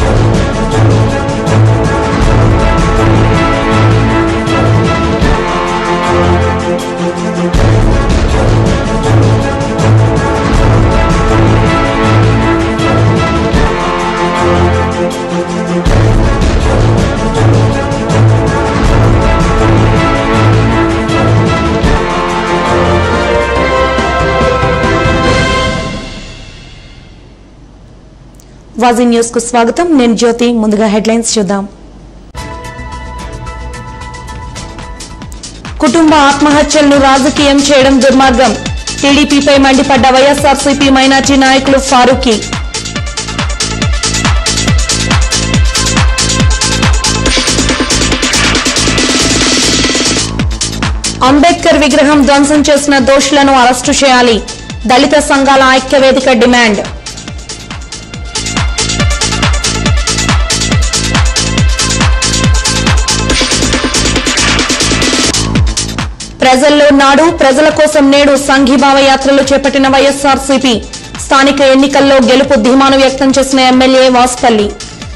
వాజీ news కు స్వాగతం నేను జ్యోతి ముందుగా హెడ్లైన్స్ చూద్దాం కుటుంబ ఆత్మహత్యలను రాజకీయం చేయడం దుర్మార్గం టీడీపీపై మండిపడ్డ వైఎస్ఆర్సీపీ మైనార్టీ నాయకులు ఫారూకీ అంబేద్కర్ విగ్రహం ధ్వంసం చేసిన దోషులను అరెస్టు చేయాలి దళిత సంఘాల ఐక్యవేదిక డిమాండ్ ప్రజల్లో నాడు ప్రజల కోసం నేడు సంఘీభావ యాత్రలు చేపట్టిన వైఎస్ఆర్సీపీ స్థానిక ఎన్నికల్లో గెలుపు ధీమాను వ్యక్తం చేసిన ఎమ్మెల్యే వాస్పల్లి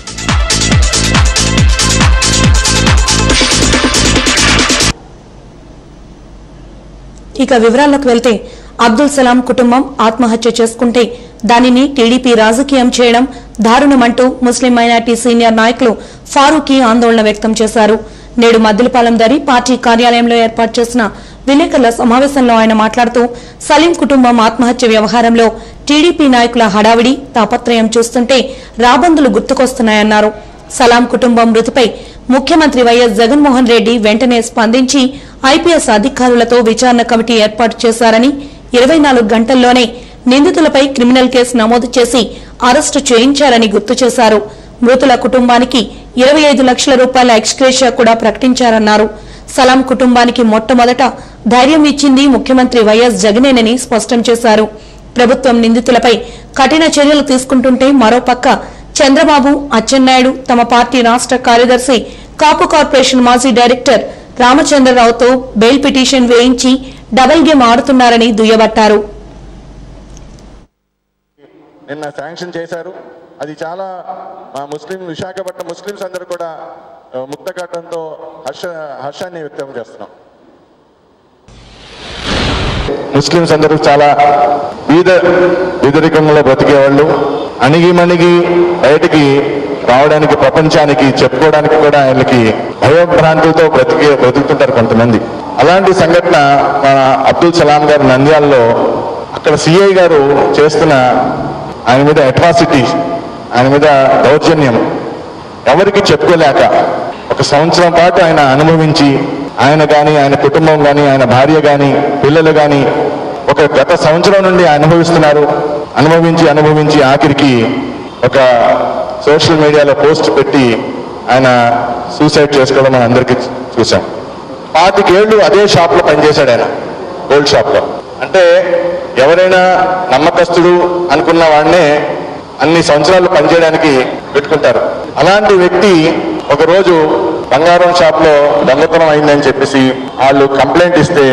ఇక వివరాల్లోకి వెళ్తే అబ్దుల్ సలాం కుటుంబం ఆత్మహత్య చేసుకుంటే దానిని టీడీపీ రాజకీయం చేయడం దారుణమంటూ ముస్లిం మైనార్టీ సీనియర్ నాయకులు ఫారూకీ ఆందోళన వ్యక్తం చేశారు నేడు మద్దిలపాలెం దరి పార్టీ కార్యాలయంలో ఏర్పాటు చేసిన విలేకరుల సమావేశంలో ఆయన మాట్లాడుతూ సలీం కుటుంబం ఆత్మహత్య వ్యవహారంలో టీడీపీ నాయకుల హడావిడి తాపత్రయం చూస్తుంటే రాబందులు గుర్తుకొస్తున్నాయన్నారు సలాం కుటుంబం మృతిపై ముఖ్యమంత్రి వైఎస్ జగన్మోహన్ రెడ్డి వెంటనే స్పందించి ఐపీఎస్ అధికారులతో విచారణ కమిటీ ఏర్పాటు చేశారని ఇరవై నాలుగు గంటల్లోనే నిందితులపై క్రిమినల్ కేసు నమోదు చేసి అరెస్టు చేయించారని గుర్తు చేశారు మృతుల కుటుంబానికి ఇరవై ఐదు లక్షల రూపాయల ఎక్స్గ్రేషియా కూడా ప్రకటించారన్నారు సలాం కుటుంబానికి మొట్టమొదట ధైర్యం ఇచ్చింది ముఖ్యమంత్రి వైఎస్ జగనేనని స్పష్టం చేశారు ప్రభుత్వం నిందితులపై కఠిన చర్యలు తీసుకుంటుంటే మరోపక్క చంద్రబాబు అచ్చెన్నాయుడు తమ పార్టీ రాష్ట్ర కార్యదర్శి కాపు కార్పొరేషన్ మాజీ డైరెక్టర్ రామచంద్రరావుతో బెయిల్ పిటిషన్ వేయించి డబుల్ గేమ్ ఆడుతున్నారని దుయ్యబట్టారు నిన్న శాంక్షన్ చేశారు అది చాలా మా ముస్లిం విశాఖపట్నం ముస్లింస్ అందరూ కూడా ఆ, ముక్తఘట్టంతో హర్ష హర్షాన్ని వ్యక్తం చేస్తున్నాం ముస్లింస్ అందరూ చాలా బీద బీదరికంలో బ్రతికేవాళ్ళు అణిగి మణిగి బయటికి రావడానికి ప్రపంచానికి చెప్పుకోవడానికి కూడా ఆయనకి భయభ్రాంతులతో బ్రతికే బ్రతుకుతుంటారు కొంతమంది అలాంటి సంఘటన మన అబ్దుల్ సలాం గారు నంద్యాలలో అక్కడ సిఐ గారు చేస్తున్న ఆయన మీద అట్రాసిటీ ఆయన మీద దౌర్జన్యం ఎవరికి చెప్పుకోలేక ఒక సంవత్సరం పాటు ఆయన అనుభవించి ఆయన కానీ ఆయన కుటుంబం కానీ ఆయన భార్య కానీ పిల్లలు కానీ ఒక గత సంవత్సరం నుండి అనుభవిస్తున్నారు అనుభవించి అనుభవించి ఆఖరికి ఒక సోషల్ మీడియాలో పోస్ట్ పెట్టి ఆయన సూసైడ్ చేసుకోవడం మనం అందరికీ చూసాం పాతికేళ్ళు అదే షాప్లో పనిచేశాడు ఆయన గోల్డ్ షాప్లో అంటే ఎవరైనా నమ్మకస్తుడు అనుకున్న వాడినే అన్ని సంవత్సరాలు పనిచేయడానికి పెట్టుకుంటారు అలాంటి వ్యక్తి ఒకరోజు బంగారం షాప్లో దొంగతనం అయిందని చెప్పేసి వాళ్ళు కంప్లైంట్ ఇస్తే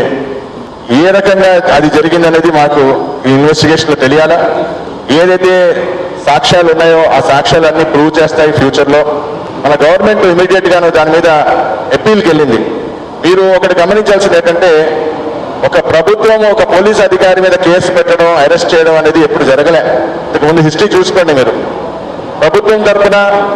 ఏ రకంగా అది జరిగిందనేది మాకు ఈ ఇన్వెస్టిగేషన్లో తెలియాలా ఏదైతే సాక్ష్యాలు ఉన్నాయో ఆ సాక్ష్యాలన్నీ ప్రూవ్ చేస్తాయి ఫ్యూచర్లో మన గవర్నమెంట్ ఇమీడియట్ గాను దాని మీద అప్పీల్కి వెళ్ళింది మీరు ఒకటి గమనించాల్సింది ఏంటంటే ఒక ప్రభుత్వం ఒక పోలీస్ అధికారి మీద కేసు పెట్టడం అరెస్ట్ చేయడం అనేది ఎప్పుడు జరగలే ఇంతకు ముందు హిస్టరీ చూసుకోండి మీరు ప్రభుత్వం తరఫున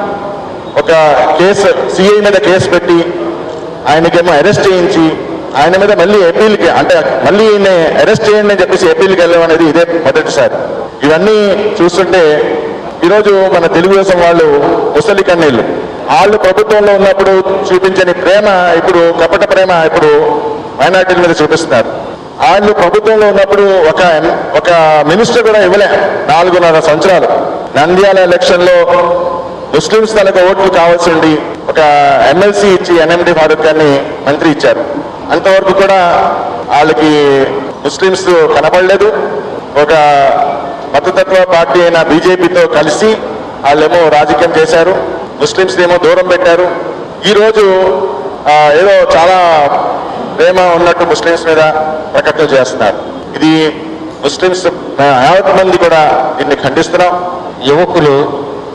ఒక కేసు సిఐ మీద కేసు పెట్టి ఆయనకేమో అరెస్ట్ చేయించి ఆయన మీద మళ్ళీ అప్పీల్కి అంటే మళ్ళీ ఈయన అరెస్ట్ చేయండి అని చెప్పేసి అప్పీల్కి వెళ్ళడం అనేది ఇదే మొదటిసారి ఇవన్నీ చూస్తుంటే ఈరోజు మన తెలుగుదేశం వాళ్ళు ముసలి కన్నీళ్ళు వాళ్ళు ప్రభుత్వంలో ఉన్నప్పుడు చూపించని ప్రేమ ఇప్పుడు కపట ప్రేమ ఇప్పుడు మైనార్టీల మీద చూపిస్తున్నారు వాళ్ళు ప్రభుత్వంలో ఉన్నప్పుడు ఒక ఎం- ఒక మినిస్టర్ కూడా ఇవ్వలే నాలుగున్నర సంవత్సరాలు నంద్యాల ఎలక్షన్లో ముస్లింస్ తనకు ఓట్లు కావాల్సి ఉండి ఒక ఎమ్మెల్సీ ఇచ్చి ఎన్ఎండి ఫారూక్ గారిని మంత్రి ఇచ్చారు అంతవరకు కూడా వాళ్ళకి ముస్లింస్ కనపడలేదు ఒక మతతత్వ పార్టీ అయిన బీజేపీతో కలిసి వాళ్ళేమో రాజకీయం చేశారు ముస్లింస్ ఏమో దూరం పెట్టారు ఈరోజు ఆ, ఏదో చాలా ప్రేమ ఉన్నట్టు ముస్లింస్ మీద ప్రకటన చేస్తున్నారు ఇది ముస్లింస్ ఆ, యావత్ మంది కూడా దీన్ని ఖండిస్తున్నాం యువకులు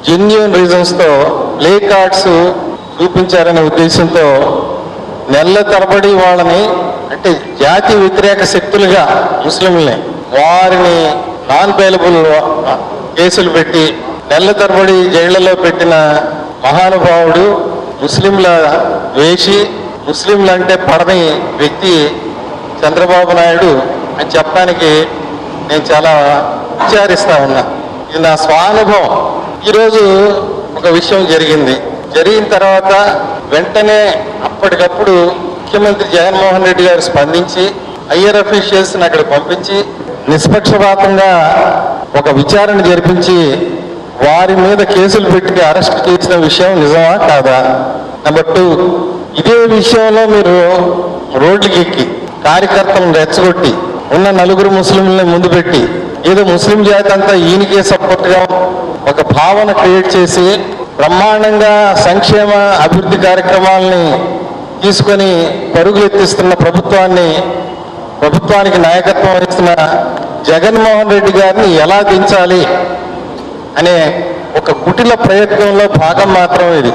జెన్యున్ రీజన్స్తో ప్లే కార్డ్స్ చూపించారనే ఉద్దేశంతో నెలల తరబడి వాళ్ళని అంటే జాతి వ్యతిరేక శక్తులుగా ముస్లింల్ని వారిని నాన్ బెయిలబుల్ కేసులు పెట్టి నెలల తరబడి జైళ్లలో పెట్టిన మహానుభావుడు ముస్లింల వేషి ముస్లింలు అంటే పడని వ్యక్తి చంద్రబాబు నాయుడు అని చెప్పడానికి నేను చాలా విచారిస్తా ఉన్నా ఇది నా స్వానుభవం ఈరోజు ఒక విషయం జరిగింది జరిగిన తర్వాత వెంటనే అప్పటికప్పుడు ముఖ్యమంత్రి జగన్మోహన్ రెడ్డి గారు స్పందించి హయ్యర్ అఫీషియల్స్ని అక్కడ పంపించి నిష్పక్షపాతంగా ఒక విచారణ జరిపించి వారి మీద కేసులు పెట్టి అరెస్ట్ చేసిన విషయం నిజమా కాదా నెంబర్ టూ ఇదే విషయంలో మీరు రోడ్లకి ఎక్కి కార్యకర్తలను రెచ్చగొట్టి ఉన్న నలుగురు ముస్లింలని ముందు పెట్టి ఏదో ముస్లిం జాతి అంతా ఈయనకే సపోర్ట్గా ఒక భావన క్రియేట్ చేసి బ్రహ్మాండంగా సంక్షేమ అభివృద్ధి కార్యక్రమాలని తీసుకొని పరుగులు ఎత్తిస్తున్న ప్రభుత్వాన్ని ప్రభుత్వానికి నాయకత్వం వహిస్తున్న జగన్మోహన్ రెడ్డి గారిని ఎలా దించాలి అనే ఒక కుటిల ప్రయత్నంలో భాగం మాత్రం ఇది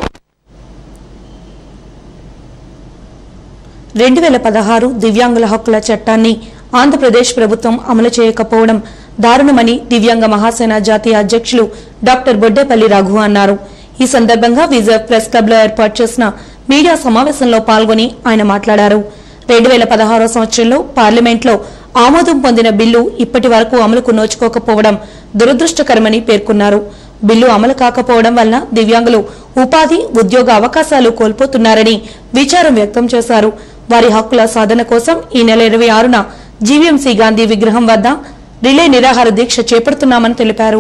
రెండు వేల పదహారు దివ్యాంగుల హక్కుల చట్టాన్ని ఆంధ్రప్రదేశ్ ప్రభుత్వం అమలు చేయకపోవడం దారుణమని దివ్యాంగ మహాసేన జాతీయ అధ్యక్షులు డాక్టర్ బొడ్డేపల్లి రఘు అన్నారు ఈ సందర్భంగా విజయ్ ప్రెస్ క్లబ్ లో ఏర్పాటు చేసిన మీడియా సమావేశంలో పాల్గొని ఆయన మాట్లాడారు రెండు వేల పదహారో సంవత్సరంలో పార్లమెంట్లో ఆమోదం పొందిన బిల్లు ఇప్పటి వరకు అమలుకు నోచుకోకపోవడం దురదృష్టకరమని పేర్కొన్నారు బిల్లు అమలు కాకపోవడం వల్ల దివ్యాంగులు ఉపాధి ఉద్యోగ అవకాశాలు కోల్పోతున్నారని విచారం వ్యక్తం చేశారు వారి హక్కుల సాధన కోసం ఈ నెల ఇరవై ఆరున జీవీఎంసీ గాంధీ విగ్రహం వద్ద రిలే నిరాహార దీక్ష చేపడుతున్నామని తెలిపారు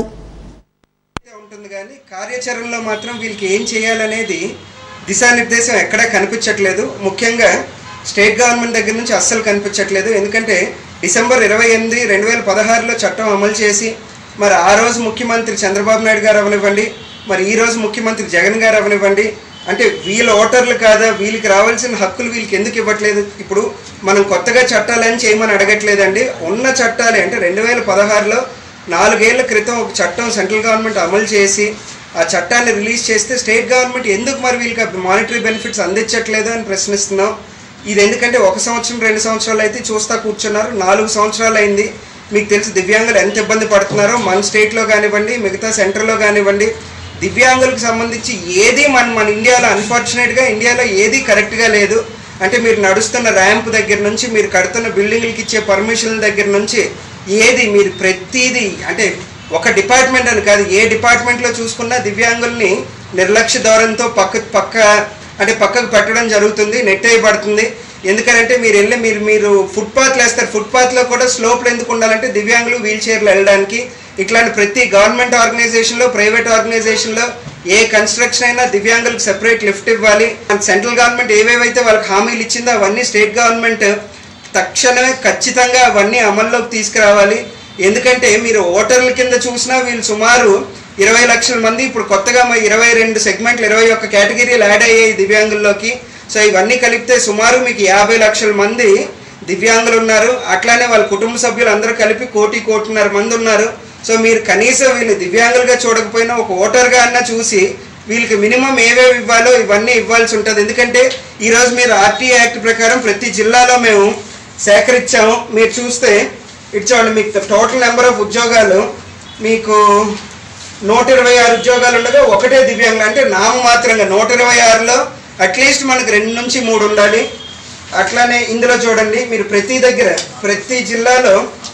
ఉంటుంది కానీ కార్యాచరణలో మాత్రం వీళ్ళకి ఏం చేయాలనేది దిశానిర్దేశం ఎక్కడా కనిపించట్లేదు ముఖ్యంగా స్టేట్ గవర్నమెంట్ దగ్గర నుంచి అస్సలు కనిపించట్లేదు ఎందుకంటే డిసెంబర్ ఇరవై ఎనిమిది రెండు వేల పదహారులో చట్టం అమలు చేసి మరి ఆ రోజు ముఖ్యమంత్రి చంద్రబాబు నాయుడు గారు అవనివ్వండి మరి ఈ రోజు ముఖ్యమంత్రి జగన్ గారు అవనివ్వండి అంటే వీళ్ళ ఓటర్లు కాదా వీళ్ళకి రావాల్సిన హక్కులు వీళ్ళకి ఎందుకు ఇవ్వట్లేదు ఇప్పుడు మనం కొత్తగా చట్టాలని చేయమని అడగట్లేదండి ఉన్న చట్టాలే అంటే రెండు వేల పదహారులో నాలుగేళ్ల క్రితం ఒక చట్టం సెంట్రల్ గవర్నమెంట్ అమలు చేసి ఆ చట్టాన్ని రిలీజ్ చేస్తే స్టేట్ గవర్నమెంట్ ఎందుకు మరి వీళ్ళకి మానిటరీ బెనిఫిట్స్ అందించట్లేదు అని ప్రశ్నిస్తున్నాం ఇది ఎందుకంటే ఒక సంవత్సరం రెండు సంవత్సరాలు అయితే చూస్తా కూర్చున్నారు నాలుగు సంవత్సరాలు అయింది మీకు తెలుసు దివ్యాంగులు ఎంత ఇబ్బంది పడుతున్నారో మన స్టేట్లో కానివ్వండి మిగతా సెంటర్లో కానివ్వండి దివ్యాంగులకు సంబంధించి ఏది మన మన ఇండియాలో అన్ఫార్చునేట్గా ఇండియాలో ఏది కరెక్ట్గా లేదు అంటే మీరు నడుస్తున్న ర్యాంప్ దగ్గర నుంచి మీరు కడుతున్న బిల్డింగ్లకి ఇచ్చే పర్మిషన్ల దగ్గర నుంచి ఏది మీరు ప్రతిదీ అంటే ఒక డిపార్ట్మెంట్ అని కాదు ఏ డిపార్ట్మెంట్లో చూసుకున్నా దివ్యాంగుల్ని నిర్లక్ష్య ధోరణితో పక్క పక్క అంటే పక్కకు పెట్టడం జరుగుతుంది నెట్టేయబడుతుంది ఎందుకంటే మీరు వెళ్ళి మీరు మీరు ఫుట్పాత్లు వేస్తారు ఫుట్పాత్లో కూడా స్లోప్లు ఎందుకు ఉండాలంటే దివ్యాంగులు వీల్ చైర్లు వెళ్ళడానికి ఇట్లాంటి ప్రతి గవర్నమెంట్ ఆర్గనైజేషన్లో ప్రైవేట్ ఆర్గనైజేషన్లో ఏ కన్స్ట్రక్షన్ అయినా దివ్యాంగులకు సెపరేట్ లిఫ్ట్ ఇవ్వాలి సెంట్రల్ గవర్నమెంట్ ఏవేవైతే వాళ్ళకి హామీలు ఇచ్చిందో అవన్నీ స్టేట్ గవర్నమెంట్ తక్షణమే ఖచ్చితంగా అవన్నీ అమల్లోకి తీసుకురావాలి ఎందుకంటే మీరు ఓటర్ల కింద చూసినా వీళ్ళు సుమారు ఇరవై లక్షల మంది ఇప్పుడు కొత్తగా మా ఇరవై రెండు సెగ్మెంట్లు ఇరవై ఒక్క కేటగిరీలు యాడ్ అయ్యాయి దివ్యాంగుల్లోకి సో ఇవన్నీ కలిపితే సుమారు మీకు యాభై లక్షల మంది దివ్యాంగులు ఉన్నారు అట్లానే వాళ్ళ కుటుంబ సభ్యులు అందరూ కలిపి కోటి కోటిన్నర మంది ఉన్నారు సో మీరు కనీసం వీళ్ళు దివ్యాంగులుగా చూడకపోయినా ఒక ఓటర్గా అన్నా చూసి వీళ్ళకి మినిమం ఏవేవి ఇవ్వాలో ఇవన్నీ ఇవ్వాల్సి ఉంటుంది ఎందుకంటే ఈరోజు మీరు ఆర్టీ యాక్ట్ ప్రకారం ప్రతి జిల్లాలో మేము సేకరించాము మీరు చూస్తే ఇటు చూడండి మీకు టోటల్ నెంబర్ ఆఫ్ ఉద్యోగాలు మీకు నూట ఇరవై ఆరు ఉద్యోగాలు ఉండగా ఒకటే దివ్యాంగులు అంటే నామమాత్రంగా నూట ఇరవై ఆరులో అట్లీస్ట్ మనకు రెండు నుంచి మూడు ఉండాలి అట్లానే ఇందులో చూడండి మీరు ప్రతి దగ్గర ప్రతి జిల్లాలో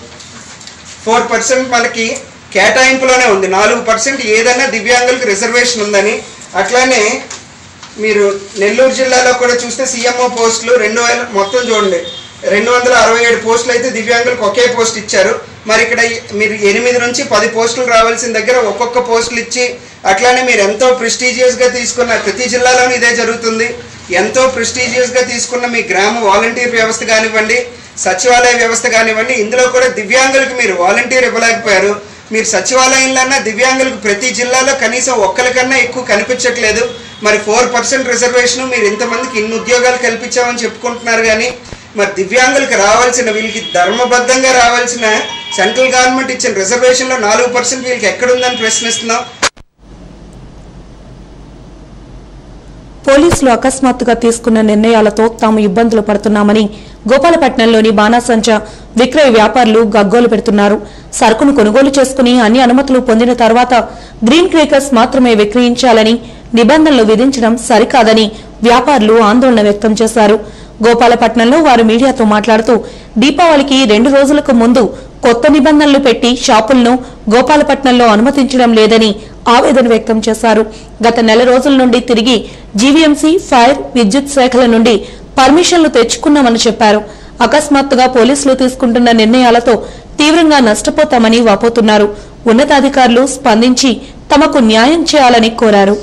ఫోర్ పర్సెంట్ మనకి కేటాయింపులోనే ఉంది నాలుగు పర్సెంట్ ఏదైనా దివ్యాంగులకు రిజర్వేషన్ ఉందని అట్లానే మీరు నెల్లూరు జిల్లాలో కూడా చూస్తే సీఎంఓ పోస్టులు రెండు వేల మొత్తం చూడండి రెండు వందల అరవై ఏడు పోస్టులు అయితే దివ్యాంగులకు ఒకే పోస్ట్ ఇచ్చారు మరి ఇక్కడ మీరు ఎనిమిది నుంచి పది పోస్టులు రావాల్సిన దగ్గర ఒక్కొక్క పోస్టులు ఇచ్చి అట్లానే మీరు ఎంతో ప్రెస్టీజియస్గా తీసుకున్న ప్రతి జిల్లాలోనూ ఇదే జరుగుతుంది ఎంతో ప్రెస్టీజియస్గా తీసుకున్న మీ గ్రామ వాలంటీర్ వ్యవస్థ కానివ్వండి సచివాలయ వ్యవస్థ కానివ్వండి ఇందులో కూడా దివ్యాంగులకు మీరు వాలంటీర్ ఇవ్వలేకపోయారు మీరు సచివాలయంలోన్నా దివ్యాంగులకు ప్రతి జిల్లాలో కనీసం ఒక్కరికన్నా ఎక్కువ కనిపించట్లేదు మరి ఫోర్ పర్సెంట్ రిజర్వేషన్ మీరు ఇంతమందికి ఇన్ని ఉద్యోగాలు కల్పించామని చెప్పుకుంటున్నారు కానీ మరి దివ్యాంగులకు రావాల్సిన వీళ్ళకి ధర్మబద్ధంగా రావాల్సిన సెంట్రల్ గవర్నమెంట్ ఇచ్చిన రిజర్వేషన్లో నాలుగు పర్సెంట్ వీళ్ళకి ఎక్కడుందని ప్రశ్నిస్తున్నాం పోలీసులు అకస్మాత్తుగా తీసుకున్న నిర్ణయాలతో తాము ఇబ్బందులు పడుతున్నామని గోపాలపట్నంలోని బాణాసంచ విక్రయ వ్యాపారులు గగ్గోలు పెడుతున్నారు సరుకును కొనుగోలు చేసుకుని అన్ని అనుమతులు పొందిన తర్వాత గ్రీన్ క్రేకర్స్ మాత్రమే విక్రయించాలని నిబంధనలు విధించడం సరికాదని వ్యాపారులు ఆందోళన వ్యక్తం చేశారు గోపాలపట్నంలో వారు మీడియాతో మాట్లాడుతూ దీపావళికి రెండు రోజులకు ముందు కొత్త నిబంధనలు పెట్టి షాపులను గోపాలపట్నంలో అనుమతించడం లేదని ఆవేదన వ్యక్తం చేశారు గత నెల రోజుల నుండి తిరిగి జీవీఎంసీ ఫైర్ విద్యుత్ శాఖల నుండి పర్మిషన్లు తెచ్చుకున్నామని చెప్పారు అకస్మాత్తుగా పోలీసులు తీసుకుంటున్న నిర్ణయాలతో తీవ్రంగా నష్టపోతామని వాపోతున్నారు ఉన్నతాధికారులు స్పందించి తమకు న్యాయం చేయాలని కోరారు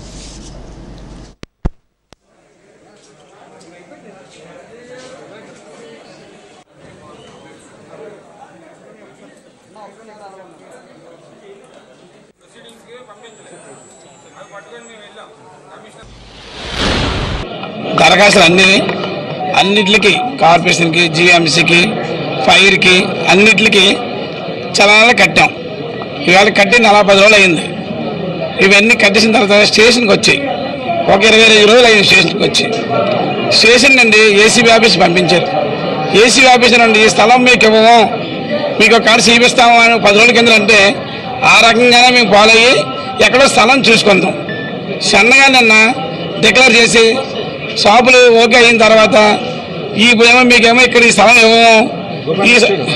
దరఖాస్తులు అన్ని అన్నిటికి కార్పొరేషన్కి జిఎంసీకి ఫైర్కి అన్నిటికి చలానాలు కట్టాం ఇవాళ కట్టి నలభై పది రోజులు అయింది ఇవన్నీ కట్టేసిన తర్వాత స్టేషన్కి వచ్చాయి ఒక ఇరవై ఐదు రోజులు అయింది స్టేషన్కి వచ్చి స్టేషన్ నుండి ఏసీబీ ఆఫీస్ పంపించారు ఏసీబీ ఆఫీస్ నుండి ఈ స్థలం మీకు ఇవ్వము మీకు ఒక కార్డు చూపిస్తాము అని పది రోజుల కింద అంటే ఆ రకంగానే మేము ఫాలో అయ్యి ఎక్కడో స్థలం చూసుకుంటాం సన్నగా నిన్న డిక్లేర్ చేసి షాపులు ఓకే అయిన తర్వాత ఈ ఏమో మీకేమో ఇక్కడ ఈ స్థలం ఇవ్వము ఈ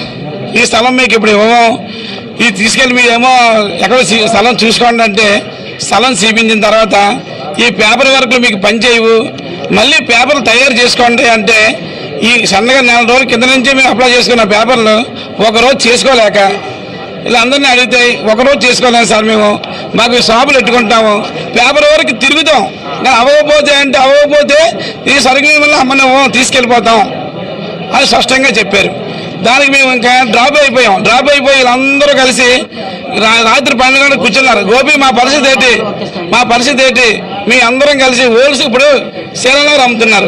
ఈ స్థలం మీకు ఇప్పుడు ఇవ్వము ఇది తీసుకెళ్ళి మీరేమో ఎక్కడో సీ- స్థలం చూసుకోండి అంటే స్థలం చూపించిన తర్వాత ఈ పేపర్ వర్క్లు మీకు పని చేయవు మళ్ళీ పేపర్లు తయారు చేసుకోండి అంటే ఈ సన్నగా నెల రోజుల కింద నుంచి మేము అప్లై చేసుకున్న పేపర్లు ఒకరోజు చేసుకోలేక ఇలా అందరినీ అడిగితే ఒకరోజు చేసుకోలేము సార్ మేము మాకు షాపులు పెట్టుకుంటాము పేపర్ వరకు తిరుగుతాం ఇంకా అవ్వకపోతే అంటే అవ్వకపోతే ఈ సరుకుల వల్ల మనం తీసుకెళ్ళిపోతాం అని స్పష్టంగా చెప్పారు దానికి మేము ఇంకా డ్రాప్ అయిపోయాం డ్రాప్ అయిపోయి వీళ్ళందరూ కలిసి రా- రాత్రి పన్నెండు గంటలకు కూర్చున్నారు గోపి మా పరిస్థితి ఏంటి మా పరిస్థితి ఏంటి మీ అందరం కలిసి హోల్స్ ఇప్పుడు శీలనగర్ అమ్ముతున్నారు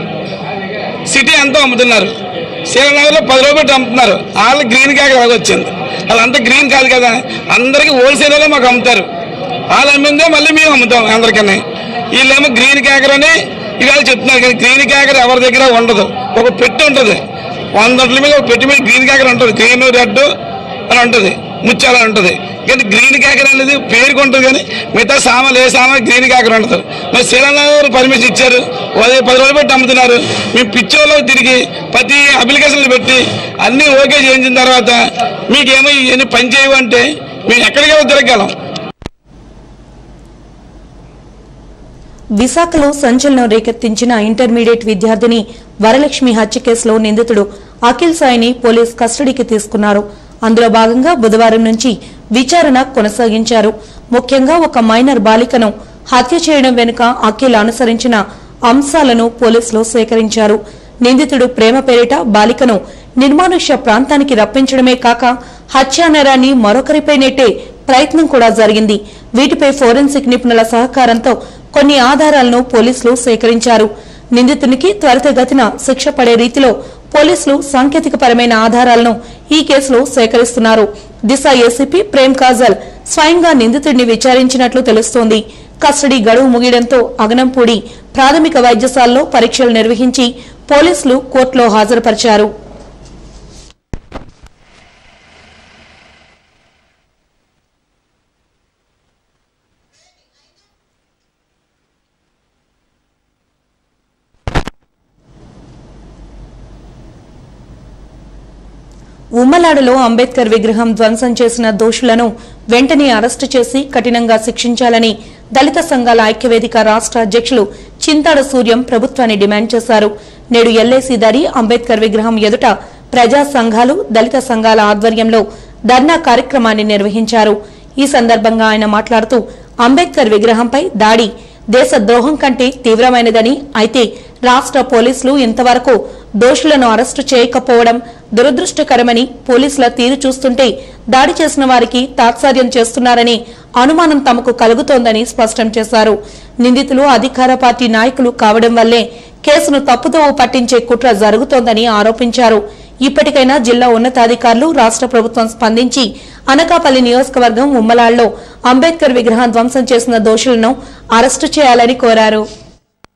సిటీ ఎంతో అమ్ముతున్నారు శ్రీనగర్లో పది రూపాయలు అమ్ముతున్నారు వాళ్ళు గ్రీన్ కాకి అలాగ వచ్చింది వాళ్ళంతా గ్రీన్ కాదు కదా అందరికీ హోల్సేల్లో మాకు అమ్ముతారు వాళ్ళు అమ్మిందే మళ్ళీ మేము అమ్ముతాం అందరికీ వీళ్ళేమో గ్రీన్ క్యాకర్ అని ఇవాళ చెప్తున్నారు కానీ గ్రీన్ క్యాకర్ ఎవరి దగ్గర ఉండదు ఒక పెట్టి ఉంటుంది వందల మీద ఒక పెట్టి మీద గ్రీన్ క్యాకర్ ఉంటుంది గ్రీన్ రెడ్ అని ఉంటుంది ముత్యాలు అని ఉంటుంది కానీ గ్రీన్ క్యాకర్ అనేది పేరుకు ఉంటుంది కానీ మిగతా సామాన్లు ఏ సామాన్ గ్రీన్ క్యాకర్ ఉంటుంది మరి శ్రీలంక పర్మిషన్ ఇచ్చారు అదే పది రోజులు పెట్టి అమ్ముతున్నారు మేము పిచ్చోళ్ళు తిరిగి ప్రతి అప్లికేషన్లు పెట్టి అన్నీ ఓకే చేయించిన తర్వాత మీకేమో ఇవన్నీ పని చేయవు అంటే మేము ఎక్కడికైనా తిరగలం విశాఖలో సంచలనం రేకెత్తించిన ఇంటర్మీడియట్ విద్యార్థిని వరలక్ష్మి హత్య కేసులో నిందితుడు అఖిల్ సాయిని పోలీస్ కస్టడీకి తీసుకున్నారు అందులో భాగంగా బుధవారం నుంచి విచారణ కొనసాగించారు ముఖ్యంగా ఒక మైనర్ బాలికను హత్య చేయడం వెనుక అఖిల్ అనుసరించిన అంశాలను పోలీసులు సేకరించారు నిందితుడు ప్రేమ పేరిట బాలికను నిర్మానుష్య ప్రాంతానికి రప్పించడమే కాక హత్యా నేరాన్ని మరొకరిపై నెట్టే ప్రయత్నం కూడా జరిగింది వీటిపై ఫోరెన్సిక్ నిపుణుల సహకారంతో కొన్ని ఆధారాలను పోలీసులు సేకరించారు నిందితునికి త్వరితగతిన శిక్ష పడే రీతిలో పోలీసులు సాంకేతికపరమైన ఆధారాలను ఈ కేసులో సేకరిస్తున్నారు దిశ ఏసీపీ ప్రేమ్ కాజల్ స్వయంగా నిందితుడిని విచారించినట్లు తెలుస్తోంది కస్టడీ గడువు ముగియడంతో అగనంపూడి ప్రాథమిక వైద్యశాలలో పరీక్షలు నిర్వహించి పోలీసులు కోర్టులో హాజరుపరిచారు ఉమ్మలాడలో అంబేద్కర్ విగ్రహం ధ్వంసం చేసిన దోషులను వెంటనే అరెస్టు చేసి కఠినంగా శిక్షించాలని దళిత సంఘాల ఐక్యవేదిక రాష్ట్ర అధ్యక్షులు చింతాడ సూర్యం ప్రభుత్వాన్ని డిమాండ్ చేశారు నేడు ఎల్ఐసి దారి అంబేద్కర్ విగ్రహం ఎదుట ప్రజా సంఘాలు దళిత సంఘాల ఆధ్వర్యంలో ధర్నా కార్యక్రమాన్ని నిర్వహించారు ఈ సందర్భంగా ఆయన మాట్లాడుతూ అంబేద్కర్ విగ్రహంపై దాడి దేశ ద్రోహం కంటే తీవ్రమైనదని అయితే రాష్ట్ర పోలీసులు ఇంతవరకు దోషులను అరెస్టు చేయకపోవడం దురదృష్టకరమని పోలీసుల తీరు చూస్తుంటే దాడి చేసిన వారికి తాత్సార్యం చేస్తున్నారని అనుమానం తమకు కలుగుతోందని స్పష్టం చేశారు నిందితులు అధికార పార్టీ నాయకులు కావడం వల్లే కేసును తప్పుదోవ పట్టించే కుట్ర జరుగుతోందని ఆరోపించారు ఇప్పటికైనా జిల్లా ఉన్నతాధికారులు రాష్ట్ర ప్రభుత్వం స్పందించి అనకాపల్లి నియోజకవర్గం ఉమ్మలాళ్లో అంబేద్కర్ విగ్రహం ధ్వంసం చేసిన దోషులను అరెస్టు చేయాలని కోరారు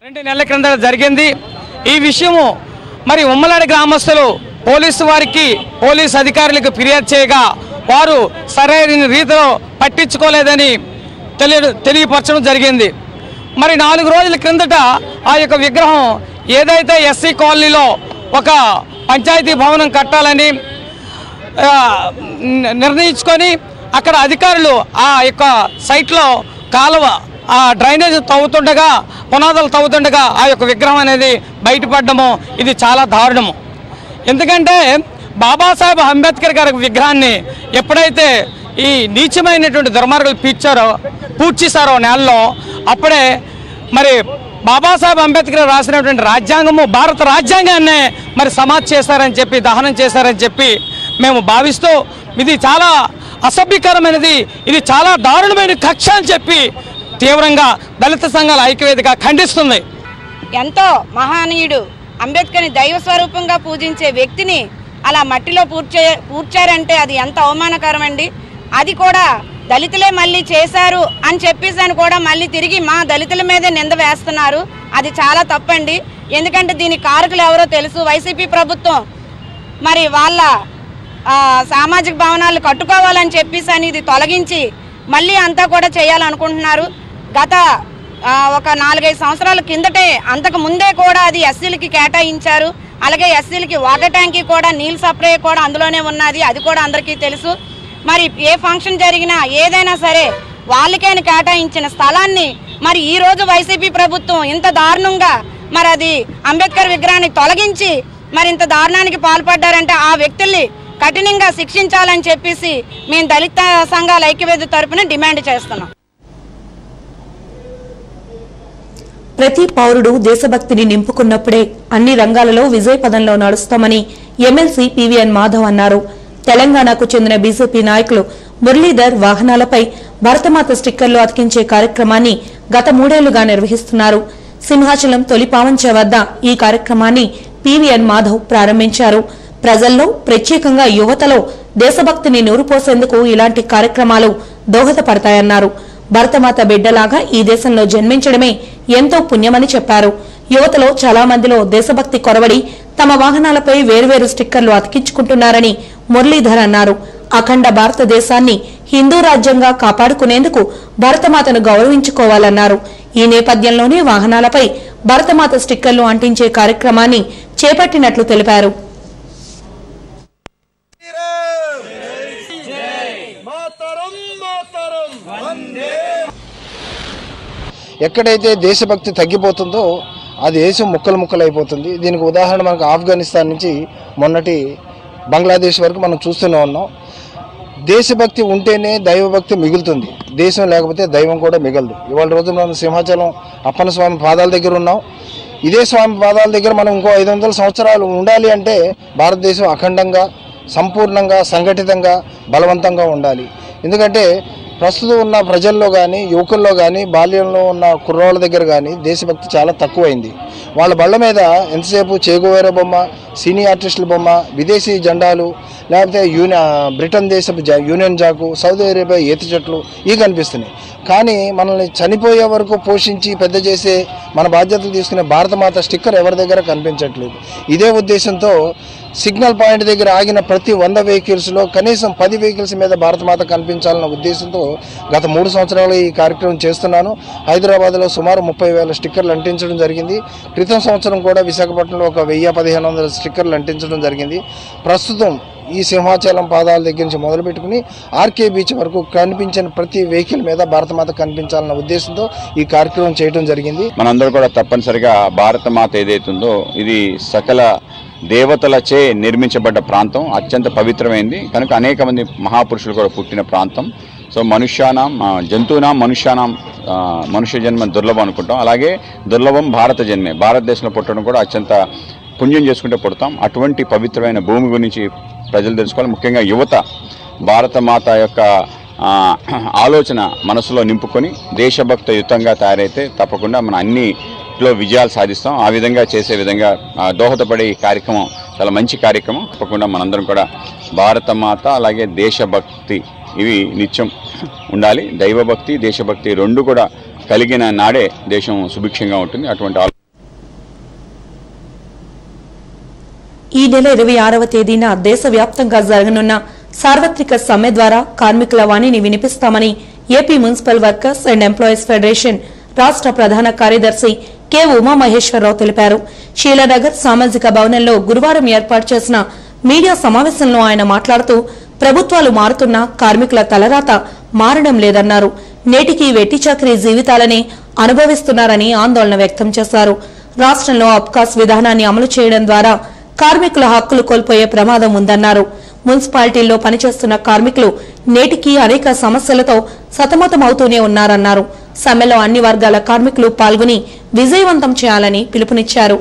రెండు నెలల క్రింద జరిగింది ఈ విషయము మరి ఉమ్మలాడి గ్రామస్తులు పోలీసు వారికి పోలీసు అధికారులకు ఫిర్యాదు చేయగా వారు సరైన రీతిలో పట్టించుకోలేదని తెలియ తెలియపరచడం జరిగింది మరి నాలుగు రోజుల క్రిందట ఆ యొక్క విగ్రహం ఏదైతే ఎస్సీ కాలనీలో ఒక పంచాయతీ భవనం కట్టాలని ఆ, ని- నిర్ణయించుకొని అక్కడ అధికారులు ఆ యొక్క సైట్లో కాలువ ఆ డ్రైనేజ్ తవ్వుతుండగా పునాదులు తవ్వుతుండగా ఆ యొక్క విగ్రహం అనేది బయటపడడము ఇది చాలా దారుణము ఎందుకంటే బాబాసాహెబ్ అంబేద్కర్ గారి విగ్రహాన్ని ఎప్పుడైతే ఈ నీచమైనటువంటి దుర్మార్గులు పీర్చారో పూడ్చేశారో నేలలో అప్పుడే మరి బాబాసాహెబ్ అంబేద్కర్ రాసినటువంటి రాజ్యాంగము భారత రాజ్యాంగాన్నే మరి సమాధి చేశారని చెప్పి దహనం చేశారని చెప్పి మేము భావిస్తూ ఇది చాలా అసభ్యకరమైనది ఇది చాలా దారుణమైన కక్ష అని చెప్పి తీవ్రంగా దళిత సంఘాల ఐక్యవేదిక ఖండిస్తుంది ఎంతో మహానీయుడు అంబేద్కర్ని దైవ స్వరూపంగా పూజించే వ్యక్తిని అలా మట్టిలో పూడ్చే పూడ్చారంటే అది ఎంత అవమానకరం అండి అది కూడా దళితులే మళ్ళీ చేశారు అని చెప్పేసి అని కూడా మళ్ళీ తిరిగి మా దళితుల మీదే నింద వేస్తున్నారు అది చాలా తప్పండి ఎందుకంటే దీని కారకులు ఎవరో తెలుసు వైసీపీ ప్రభుత్వం మరి వాళ్ళ ఆ, సామాజిక భవనాలు కట్టుకోవాలని చెప్పేసి అని ఇది తొలగించి మళ్ళీ అంతా కూడా చేయాలనుకుంటున్నారు గత ఆ, ఒక నాలుగైదు సంవత్సరాల కిందటే అంతకు ముందే కూడా అది ఎస్సీలకి కేటాయించారు అలాగే ఎస్సీలకి వాటర్ ట్యాంకి కూడా నీళ్ళు సప్లై కూడా అందులోనే ఉన్నది అది కూడా అందరికీ తెలుసు మరి ఏ ఫంక్షన్ జరిగినా ఏదైనా సరే వాళ్ళకైనా కేటాయించిన స్థలాన్ని మరి ఈ రోజు వైసీపీ ప్రభుత్వం ఇంత దారుణంగా మరి అది అంబేద్కర్ విగ్రహాన్ని తొలగించి మరి ఇంత దారుణానికి పాల్పడ్డారంటే ఆ వ్యక్తుల్ని కఠినంగా శిక్షించాలని చెప్పేసి మేము దళిత సంఘాల ఐక్యవేది తరపున డిమాండ్ చేస్తున్నాం ప్రతి పౌరుడు దేశభక్తిని నింపుకున్నప్పుడే అన్ని రంగాలలో విజయ పదంలో నడుస్తామని ఎమ్మెల్సీ పివిఎన్ మాధవ్ అన్నారు తెలంగాణకు చెందిన బీజేపీ నాయకులు మురళీధర్ వాహనాలపై భరతమాత స్టిక్కర్లు అతికించే కార్యక్రమాన్ని గత మూడేళ్లుగా నిర్వహిస్తున్నారు సింహాచలం తొలి పావంచ వద్ద ఈ కార్యక్రమాన్ని పివిఎన్ మాధవ్ ప్రారంభించారు ప్రజల్లో ప్రత్యేకంగా యువతలో దేశభక్తిని నూరుపోసేందుకు ఇలాంటి కార్యక్రమాలు దోహదపడతాయన్నారు భరతమాత బిడ్డలాగా ఈ దేశంలో జన్మించడమే ఎంతో పుణ్యమని చెప్పారు యువతలో చాలా మందిలో దేశభక్తి కొరవడి తమ వాహనాలపై వేర్వేరు స్టిక్కర్లు అతికించుకుంటున్నారని మురళీధర్ అన్నారు అఖండ భారతదేశాన్ని హిందూ రాజ్యంగా కాపాడుకునేందుకు భరతమాతను గౌరవించుకోవాలన్నారు ఈ నేపథ్యంలోనే వాహనాలపై భరతమాత స్టిక్కర్లు అంటించే కార్యక్రమాన్ని చేపట్టినట్లు తెలిపారు ఎక్కడైతే దేశభక్తి తగ్గిపోతుందో ఆ దేశం ముక్కలు ముక్కలు అయిపోతుంది దీనికి ఉదాహరణ మనకు ఆఫ్ఘనిస్తాన్ నుంచి మొన్నటి బంగ్లాదేశ్ వరకు మనం చూస్తూనే ఉన్నాం దేశభక్తి ఉంటేనే దైవభక్తి మిగులుతుంది దేశం లేకపోతే దైవం కూడా మిగలదు ఇవాళ రోజు మనం సింహాచలం అప్పన్న స్వామి పాదాల దగ్గర ఉన్నాం ఇదే స్వామి పాదాల దగ్గర మనం ఇంకో ఐదు వందల సంవత్సరాలు ఉండాలి అంటే భారతదేశం అఖండంగా సంపూర్ణంగా సంఘటితంగా బలవంతంగా ఉండాలి ఎందుకంటే ప్రస్తుతం ఉన్న ప్రజల్లో కానీ యువకుల్లో కానీ బాల్యంలో ఉన్న కుర్రోళ్ళ దగ్గర కానీ దేశభక్తి చాలా తక్కువైంది వాళ్ళ బళ్ళ మీద ఎంతసేపు చేగువేర బొమ్మ సినీ ఆర్టిస్టుల బొమ్మ విదేశీ జెండాలు లేకపోతే యూని బ్రిటన్ దేశపు జా- యూనియన్ జాకు సౌదీ అరేబియా ఈత చెట్లు ఇవి కనిపిస్తున్నాయి కానీ మనల్ని చనిపోయే వరకు పోషించి పెద్ద చేసే మన బాధ్యతలు తీసుకునే భారతమాత స్టిక్కర్ ఎవరి దగ్గర కనిపించట్లేదు ఇదే ఉద్దేశంతో సిగ్నల్ పాయింట్ దగ్గర ఆగిన ప్రతి వంద వెహికల్స్లో కనీసం పది వెహికల్స్ మీద భారతమాత కనిపించాలన్న ఉద్దేశంతో గత మూడు సంవత్సరాలు ఈ కార్యక్రమం చేస్తున్నాను హైదరాబాద్లో సుమారు ముప్పై వేల స్టిక్కర్లు అంటించడం జరిగింది క్రితం సంవత్సరం కూడా విశాఖపట్నంలో ఒక వెయ్యి పదిహేను వందల స్టిక్కర్లు అంటించడం జరిగింది ప్రస్తుతం ఈ సింహాచలం పాదాల దగ్గర నుంచి మొదలు పెట్టుకుని ఆర్కే బీచ్ వరకు కనిపించిన ప్రతి వెహికల్ మీద భారతమాత కనిపించాలన్న ఉద్దేశంతో ఈ కార్యక్రమం చేయడం జరిగింది మనందరూ కూడా తప్పనిసరిగా భారత మాత ఏదైతుందో ఇది సకల దేవతలచే నిర్మించబడ్డ ప్రాంతం అత్యంత పవిత్రమైంది కనుక అనేక మంది మహాపురుషులు కూడా పుట్టిన ప్రాంతం సో మనుష్యానాం ఆ, జంతువునాం మనుష్యానాం ఆ, మనుష్య జన్మ దుర్లభం అనుకుంటాం అలాగే దుర్లభం భారత జన్మే భారతదేశంలో పుట్టడం కూడా అత్యంత పుణ్యం చేసుకుంటే పుడతాం అటువంటి పవిత్రమైన భూమి గురించి ప్రజలు తెలుసుకోవాలి ముఖ్యంగా యువత భారత మాత యొక్క ఆ, ఆలోచన మనసులో నింపుకొని దేశభక్త యుతంగా తయారైతే తప్పకుండా మన అన్నిలో విజయాలు సాధిస్తాం ఆ విధంగా చేసే విధంగా ఆ, దోహదపడే ఈ కార్యక్రమం చాలా మంచి కార్యక్రమం తప్పకుండా మనందరం కూడా భారత మాత అలాగే దేశభక్తి ఇవి నిత్యం ఉండాలి దైవభక్తి దేశభక్తి రెండు కూడా కలిగిన నాడే దేశం సుభిక్షంగా ఉంటుంది అటువంటి ఆలో- ఈ నెల ఇరవై ఆరవ తేదీన దేశవ్యాప్తంగా జరగనున్న సార్వత్రిక సమ్మె ద్వారా కార్మికుల వాణిని వినిపిస్తామని AP municipal workers and employees federation రాష్ట్ర ప్రధాన కార్యదర్శి కె ఉమామహేశ్వరరావు తెలిపారు శీలానగర్ సామాజిక భవనంలో గురువారం ఏర్పాటు చేసిన మీడియా సమావేశంలో ఆయన మాట్లాడుతూ ప్రభుత్వాలు మారుతున్నా కార్మికుల తలరాత మారడం లేదన్నారు నేటికి వెట్టి చాకరీ జీవితాలని అనుభవిస్తున్నారని ఆందోళన వ్యక్తం చేశారు రాష్ట్రంలో అబ్కాస్ విధానాన్ని అమలు చేయడం ద్వారా కార్మికుల హక్కులు కోల్పోయే ప్రమాదం ఉందన్నారు మున్సిపాలిటీల్లో పనిచేస్తున్న కార్మికులు నేటికి అనేక సమస్యలతో సతమతమవుతూనే ఉన్నారన్నారు సమ్మెలో అన్ని వర్గాల కార్మికులు పాల్గొని విజయవంతం చేయాలని పిలుపునిచ్చారు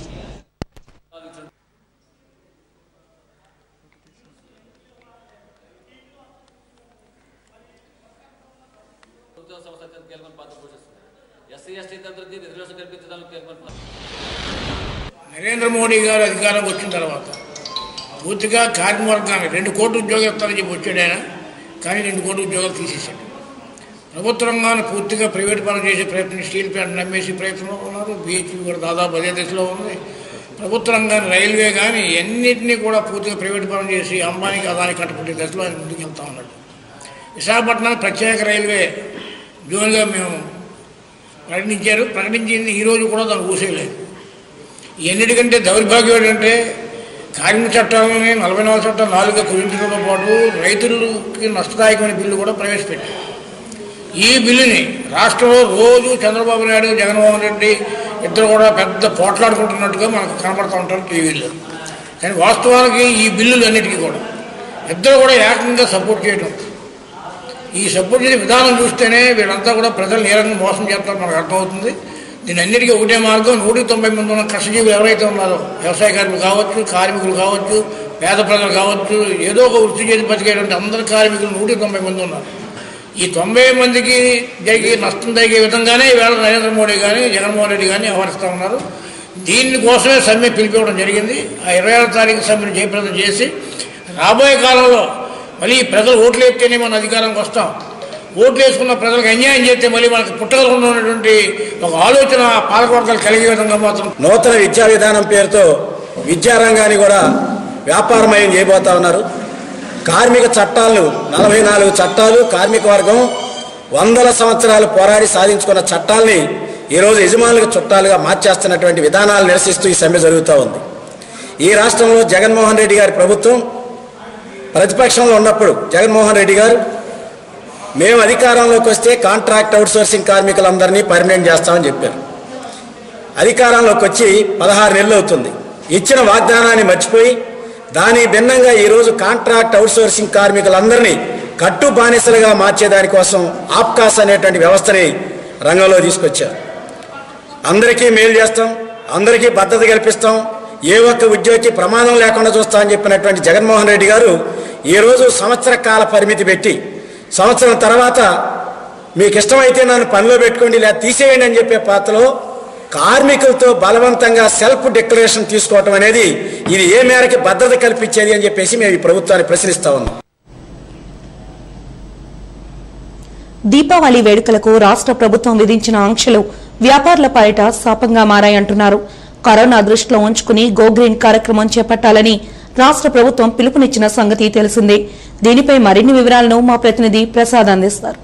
నరేంద్ర మోడీ గారు అధికారంకి వచ్చిన తర్వాత పూర్తిగా కార్మిక వర్గాన్ని రెండు కోట్ల ఉద్యోగాలు ఇస్తారని చెప్పి వచ్చాడు ఆయన కానీ రెండు కోట్ల ఉద్యోగాలు తీసేశాడు ప్రభుత్వ రంగాన్ని పూర్తిగా ప్రైవేట్ పరం చేసే ప్రయత్నం స్టీల్ ప్లాంట్ నమ్మేసి ప్రయత్నంలో ఉన్నారు బిహెచ్పి కూడా దాదాపు అదే దశలో ఉంది ప్రభుత్వ రంగాన్ని రైల్వే కానీ అన్నింటినీ కూడా పూర్తిగా ప్రైవేట్ పరం చేసి అంబానీకి అదానికి కట్టుకుంటే దశలో ఆయన ముందుకు వెళ్తా ఉన్నాడు విశాఖపట్నం ప్రత్యేక రైల్వే జోన్గా మేము ప్రకటించారు ప్రకటించింది ఈరోజు కూడా దాన్ని ఊసేయలేదు ఎన్నిటికంటే దౌర్భాగ్యం ఏంటంటే కార్మిక చట్టాలని నలభై నాలుగు చట్టం నాలుగుగా కుదించడంతో పాటు రైతులకి నష్టదాయకమైన బిల్లు కూడా ప్రవేశపెట్టారు ఈ బిల్లుని రాష్ట్రంలో రోజు చంద్రబాబు నాయుడు జగన్మోహన్ రెడ్డి ఇద్దరు కూడా పెద్ద పోట్లాడుకుంటున్నట్టుగా మనకు కనబడుతూ ఉంటారు టీవీలో కానీ వాస్తవానికి ఈ బిల్లులు అన్నిటికీ కూడా ఇద్దరు కూడా ఏకంగా సపోర్ట్ చేయడం ఈ సపోర్ట్ చేసే విధానం చూస్తేనే వీళ్ళంతా కూడా ప్రజలు ఏ రకంగా మోసం చేస్తారో మనకు అర్థమవుతుంది దీని అన్నిటికీ ఒకటే మార్గం నూటికి తొంభై మంది ఉన్న కష్టజీవులు ఎవరైతే ఉన్నారో వ్యవసాయ కార్మికులు కావచ్చు కార్మికులు కావచ్చు పేద ప్రజలు కావచ్చు ఏదో ఒక వృత్తి చేసి బతికేటువంటి అందరి కార్మికులు నూటికి తొంభై మంది ఉన్నారు ఈ తొంభై మందికి జరిగే నష్టం జరిగే విధంగానే ఈవేళ నరేంద్ర మోడీ కానీ జగన్మోహన్ రెడ్డి కానీ వ్యవహరిస్తూ ఉన్నారు దీనికోసమే సమ్మె పిలిపివ్వడం జరిగింది ఆ ఇరవై ఆరు తారీఖు సమ్మెను జయప్రదం చేసి రాబోయే కాలంలో మళ్ళీ ప్రజలు ఓట్లు ఎత్తేనే మన అధికారానికి వస్తాం ఓట్లు వేసుకున్న ప్రజలకు అన్యాయం చేస్తే మళ్ళీ మనకు పుట్టగలకుండా ఉన్నటువంటి ఒక ఆలోచన పాలకవర్గాలు కలిగే విధంగా మాత్రం నూతన విద్యా విధానం పేరుతో విద్యారంగాన్ని కూడా వ్యాపారమయం చేయబోతా ఉన్నారు కార్మిక చట్టాలను నలభై నాలుగు చట్టాలు కార్మిక వర్గం వందల సంవత్సరాలు పోరాడి సాధించుకున్న చట్టాల్ని ఈరోజు యజమానులకు చుట్టాలుగా మార్చేస్తున్నటువంటి విధానాలు నిరసిస్తూ ఈ సమ్మె జరుగుతూ ఉంది ఈ రాష్ట్రంలో జగన్మోహన్ రెడ్డి గారి ప్రభుత్వం ప్రతిపక్షంలో ఉన్నప్పుడు జగన్మోహన్ రెడ్డి గారు మేము అధికారంలోకి వస్తే కాంట్రాక్ట్ అవుట్సోర్సింగ్ కార్మికులందరినీ పర్మనెంట్ చేస్తామని చెప్పారు అధికారంలోకి వచ్చి పదహారు నెలలు అవుతుంది ఇచ్చిన వాగ్దానాన్ని మర్చిపోయి దాని భిన్నంగా ఈరోజు కాంట్రాక్ట్ అవుట్సోర్సింగ్ కార్మికులందరినీ కట్టు బానిసలుగా మార్చేదానికోసం ఆప్కాస్ అనేటువంటి వ్యవస్థని రంగంలో తీసుకొచ్చారు అందరికీ మేలు చేస్తాం అందరికీ భద్రత కల్పిస్తాం ఏ ఒక్క ఉద్యోగికి ప్రమాదం లేకుండా చూస్తామని చెప్పినటువంటి జగన్మోహన్ రెడ్డి గారు ఈరోజు సంవత్సర కాల పరిమితి పెట్టి సంవత్సరం తర్వాత మీకు ఇష్టమైతే నన్ను పనిలో పెట్టుకోండి లేదా తీసేయండి అని చెప్పే పాత్రలో కార్మికులతో బలవంతంగా సెల్ఫ్ డిక్లరేషన్ తీసుకోవటం అనేది ఇది ఏ మేరకు భద్రత కల్పించేది అని చెప్పేసి మేము ఈ ప్రభుత్వాన్ని ప్రశ్నిస్తా ఉన్నాం దీపావళి వేడుకలకు రాష్ట్ర ప్రభుత్వం విధించిన ఆంక్షలు వ్యాపారుల పాలిట శాపంగా మారాయంటున్నారు కరోనా దృష్టిలో ఉంచుకుని గో గ్రీన్ కార్యక్రమం చేపట్టాలని రాష్ట్ర ప్రభుత్వం పిలుపునిచ్చిన సంగతి తెలిసిందే దీనిపై మరిన్ని వివరాలను మా ప్రతినిధి ప్రసాద్ అందిస్తారు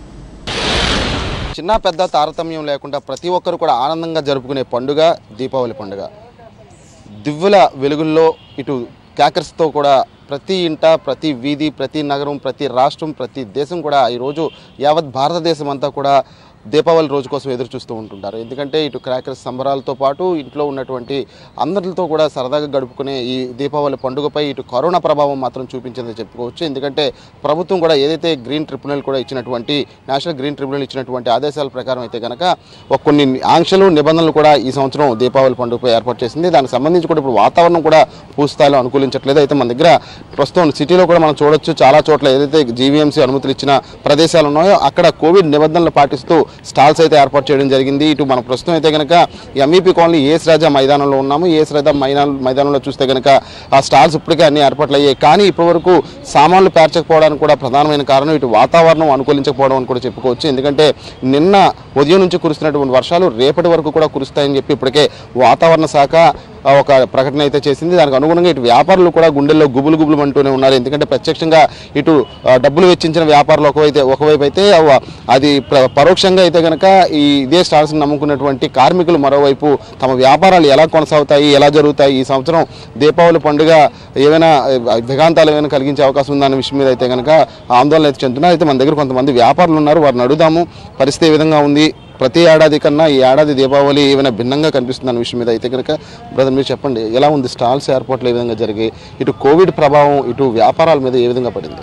చిన్న పెద్ద తారతమ్యం లేకుండా ప్రతి ఒక్కరు కూడా ఆనందంగా జరుపుకునే పండుగ దీపావళి పండుగ దివ్వుల వెలుగుల్లో ఇటు క్యాకర్స్తో కూడా ప్రతి ఇంట ప్రతి వీధి ప్రతి నగరం ప్రతి రాష్ట్రం ప్రతి దేశం కూడా ఈరోజు యావత్ భారతదేశం అంతా కూడా దీపావళి రోజు కోసం ఎదురు చూస్తూ ఉంటుంటారు ఎందుకంటే ఇటు క్రాకర్స్ సంబరాలతో పాటు ఇంట్లో ఉన్నటువంటి అందరితో కూడా సరదాగా గడుపుకునే ఈ దీపావళి పండుగపై ఇటు కరోనా ప్రభావం మాత్రం చూపించిందని చెప్పుకోవచ్చు ఎందుకంటే ప్రభుత్వం కూడా ఏదైతే గ్రీన్ ట్రిబ్యునల్ కూడా ఇచ్చినటువంటి నేషనల్ గ్రీన్ ట్రిబ్యునల్ ఇచ్చినటువంటి ఆదేశాల ప్రకారం అయితే కనుక ఒక కొన్ని ఆంక్షలు నిబంధనలు కూడా ఈ సంవత్సరం దీపావళి పండుగపై ఏర్పాటు చేసింది దానికి సంబంధించి కూడా ఇప్పుడు వాతావరణం కూడా పూర్తిస్థాయిలో అనుకూలించట్లేదు అయితే మన దగ్గర ప్రస్తుతం సిటీలో కూడా మనం చూడొచ్చు చాలా చోట్ల ఏదైతే జీవీఎంసీ అనుమతులు ఇచ్చిన ప్రదేశాలు ఉన్నాయో అక్కడ కోవిడ్ నిబంధనలు పాటిస్తూ స్టాల్స్ అయితే ఏర్పాటు చేయడం జరిగింది ఇటు మన ప్రస్తుతం అయితే కనుక ఎంఈపీ కాలనీ ఏఎస్ రాజా మైదానంలో ఉన్నాము ఏఎస్ రాజా మైదానం మైదానంలో చూస్తే కనుక ఆ స్టాల్స్ ఇప్పటికే అన్ని ఏర్పాట్లు అయ్యాయి కానీ ఇప్పటివరకు సామాన్లు పేర్చకపోవడానికి కూడా ప్రధానమైన కారణం ఇటు వాతావరణం అనుకూలించకపోవడం అని కూడా చెప్పుకోవచ్చు ఎందుకంటే నిన్న ఉదయం నుంచి కురుస్తున్నటువంటి వర్షాలు రేపటి వరకు కూడా కురుస్తాయని చెప్పి ఇప్పటికే వాతావరణ శాఖ ఆ, ఒక ప్రకటన అయితే చేసింది దానికి అనుగుణంగా ఇటు వ్యాపారులు కూడా గుండెల్లో గుబులు గుబులు అంటూనే ఉన్నారు ఎందుకంటే ప్రత్యక్షంగా ఇటు ఆ, డబ్బులు వెచ్చించిన వ్యాపారులు ఒకవైతే ఒకవైపు అయితే అవ- అది ప్ర- పరోక్షంగా అయితే కనుక ఈ ఇదే స్టాల్స్ నమ్ముకున్నటువంటి కార్మికులు మరోవైపు తమ వ్యాపారాలు ఎలా కొనసాగుతాయి ఎలా జరుగుతాయి ఈ సంవత్సరం దీపావళి పండుగ ఏమైనా ఆ, విఘాంతాలు ఏమైనా కలిగించే అవకాశం ఉందన్న విషయం మీద అయితే కనుక ఆందోళన అయితే చెందుతున్నారు అయితే మన దగ్గర కొంతమంది వ్యాపారులు ఉన్నారు వారిని అడుగుదాము పరిస్థితి ఏ విధంగా ఉంది ప్రతి ఏడాది కన్నా ఈ ఏడాది దీపావళి ఏమైనా భిన్నంగా కనిపిస్తుంది అన్న విషయం మీద అయితే కనుక బ్రదర్ మీరు చెప్పండి ఎలా ఉంది స్టాల్స్ ఏర్పాట్లు ఏ విధంగా జరిగాయి ఇటు కోవిడ్ ప్రభావం ఇటు వ్యాపారాల మీద ఏ విధంగా పడింది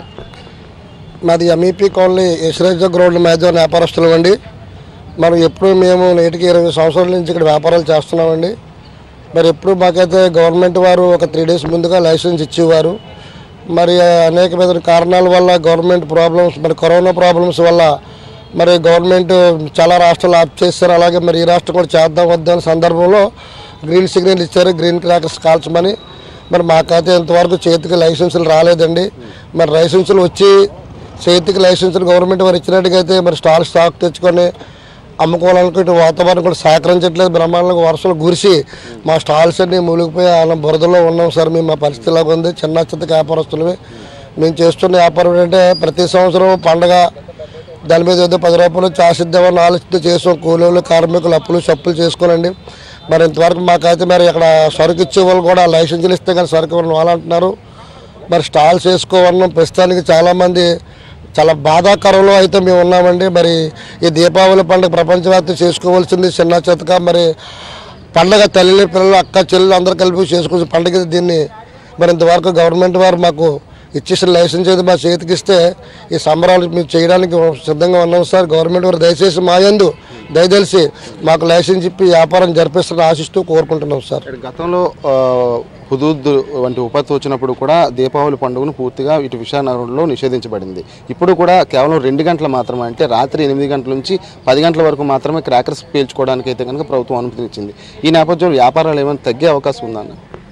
మాది ఎంఈపీ కాలనీ యశ్వరాజ గ్రౌండ్ మేజర్ వ్యాపారస్తులు అండి మనం ఎప్పుడు మేము నేటికి ఇరవై సంవత్సరాల నుంచి ఇక్కడ వ్యాపారాలు చేస్తున్నామండి మరి ఎప్పుడు మాకైతే గవర్నమెంట్ వారు ఒక త్రీ డేస్ ముందుగా లైసెన్స్ ఇచ్చేవారు మరి అనేకమైన కారణాల వల్ల గవర్నమెంట్ ప్రాబ్లమ్స్ మరి కరోనా ప్రాబ్లమ్స్ వల్ల మరి గవర్నమెంట్ చాలా రాష్ట్రాలు ఆప్ చేస్తారు అలాగే మరి ఈ రాష్ట్రం కూడా చేద్దాం వద్దాం సందర్భంలో గ్రీన్ సిగ్నల్ ఇచ్చారు గ్రీన్ క్రాకర్స్ కాల్చమని మరి మాకైతే ఇంతవరకు చేతికి లైసెన్సులు రాలేదండి మరి లైసెన్సులు వచ్చి చేతికి లైసెన్సులు గవర్నమెంట్ వారు ఇచ్చినట్టుగా అయితే మరి స్టాల్ స్టాక్ తెచ్చుకొని అమ్ముకోవాలనుకో ఇటు వాతావరణం కూడా సహకరించట్లేదు బ్రహ్మాండంగా వర్షాలు కురిసి మా స్టాల్స్ అన్ని మూలిగిపోయి అలా బురదలో ఉన్నాం సార్ మేము మా పరిస్థితి ఇలాగ ఉంది చిన్న చిన్న వ్యాపారస్తులమే మేము చేస్తున్న వ్యాపారం ఏంటంటే ప్రతి సంవత్సరం పండగ దాని మీద ఏదో పది రూపాయలు చాసిద్దామని ఆలోచన చేసాం కూలీలు కార్మికులు అప్పులు చప్పులు చేసుకోవాలండి మరి ఇంతవరకు మాకైతే మరి ఇక్కడ సరుకు ఇచ్చే వాళ్ళు కూడా లైసెన్సులు ఇస్తే కానీ సరుకు ఇవ్వడం వాళ్ళు అంటున్నారు మరి స్టాల్స్ వేసుకోవాలన్నాం ప్రస్తుతానికి చాలామంది చాలా బాధాకరంలో అయితే మేము ఉన్నామండి మరి ఈ దీపావళి పండుగ ప్రపంచవ్యాప్తం చేసుకోవాల్సింది చిన్న చితక మరి పండగ తల్లి పిల్లలు అక్క చెల్లెలు అందరూ కలిపి చేసుకోవచ్చు పండుగ దీన్ని మరి ఇంతవరకు గవర్నమెంట్ వారు మాకు ఇచ్చేసిన లైసెన్స్ అయితే మా చేతికి ఇస్తే ఈ సంబరాలు మేము చేయడానికి సిద్ధంగా ఉన్నాం సార్ గవర్నమెంట్ వారు దయచేసి మా యందు దయచేసి మాకు లైసెన్స్ ఇప్పి వ్యాపారం జరిపిస్తారని ఆశిస్తూ కోరుకుంటున్నాం సార్ గతంలో ఆ, హుదూద్ వంటి ఉపత్తు వచ్చినప్పుడు కూడా దీపావళి పండుగను పూర్తిగా ఇటు విశాఖనగరంలో నిషేధించబడింది ఇప్పుడు కూడా కేవలం రెండు గంటలు మాత్రమే అంటే రాత్రి ఎనిమిది గంటల నుంచి పది గంటల వరకు మాత్రమే క్రాకర్స్ పేల్చుకోవడానికి అయితే కనుక ప్రభుత్వం అనుమతినిచ్చింది ఈ నేపథ్యంలో వ్యాపారాలు ఏమైనా తగ్గే అవకాశం ఉందన్న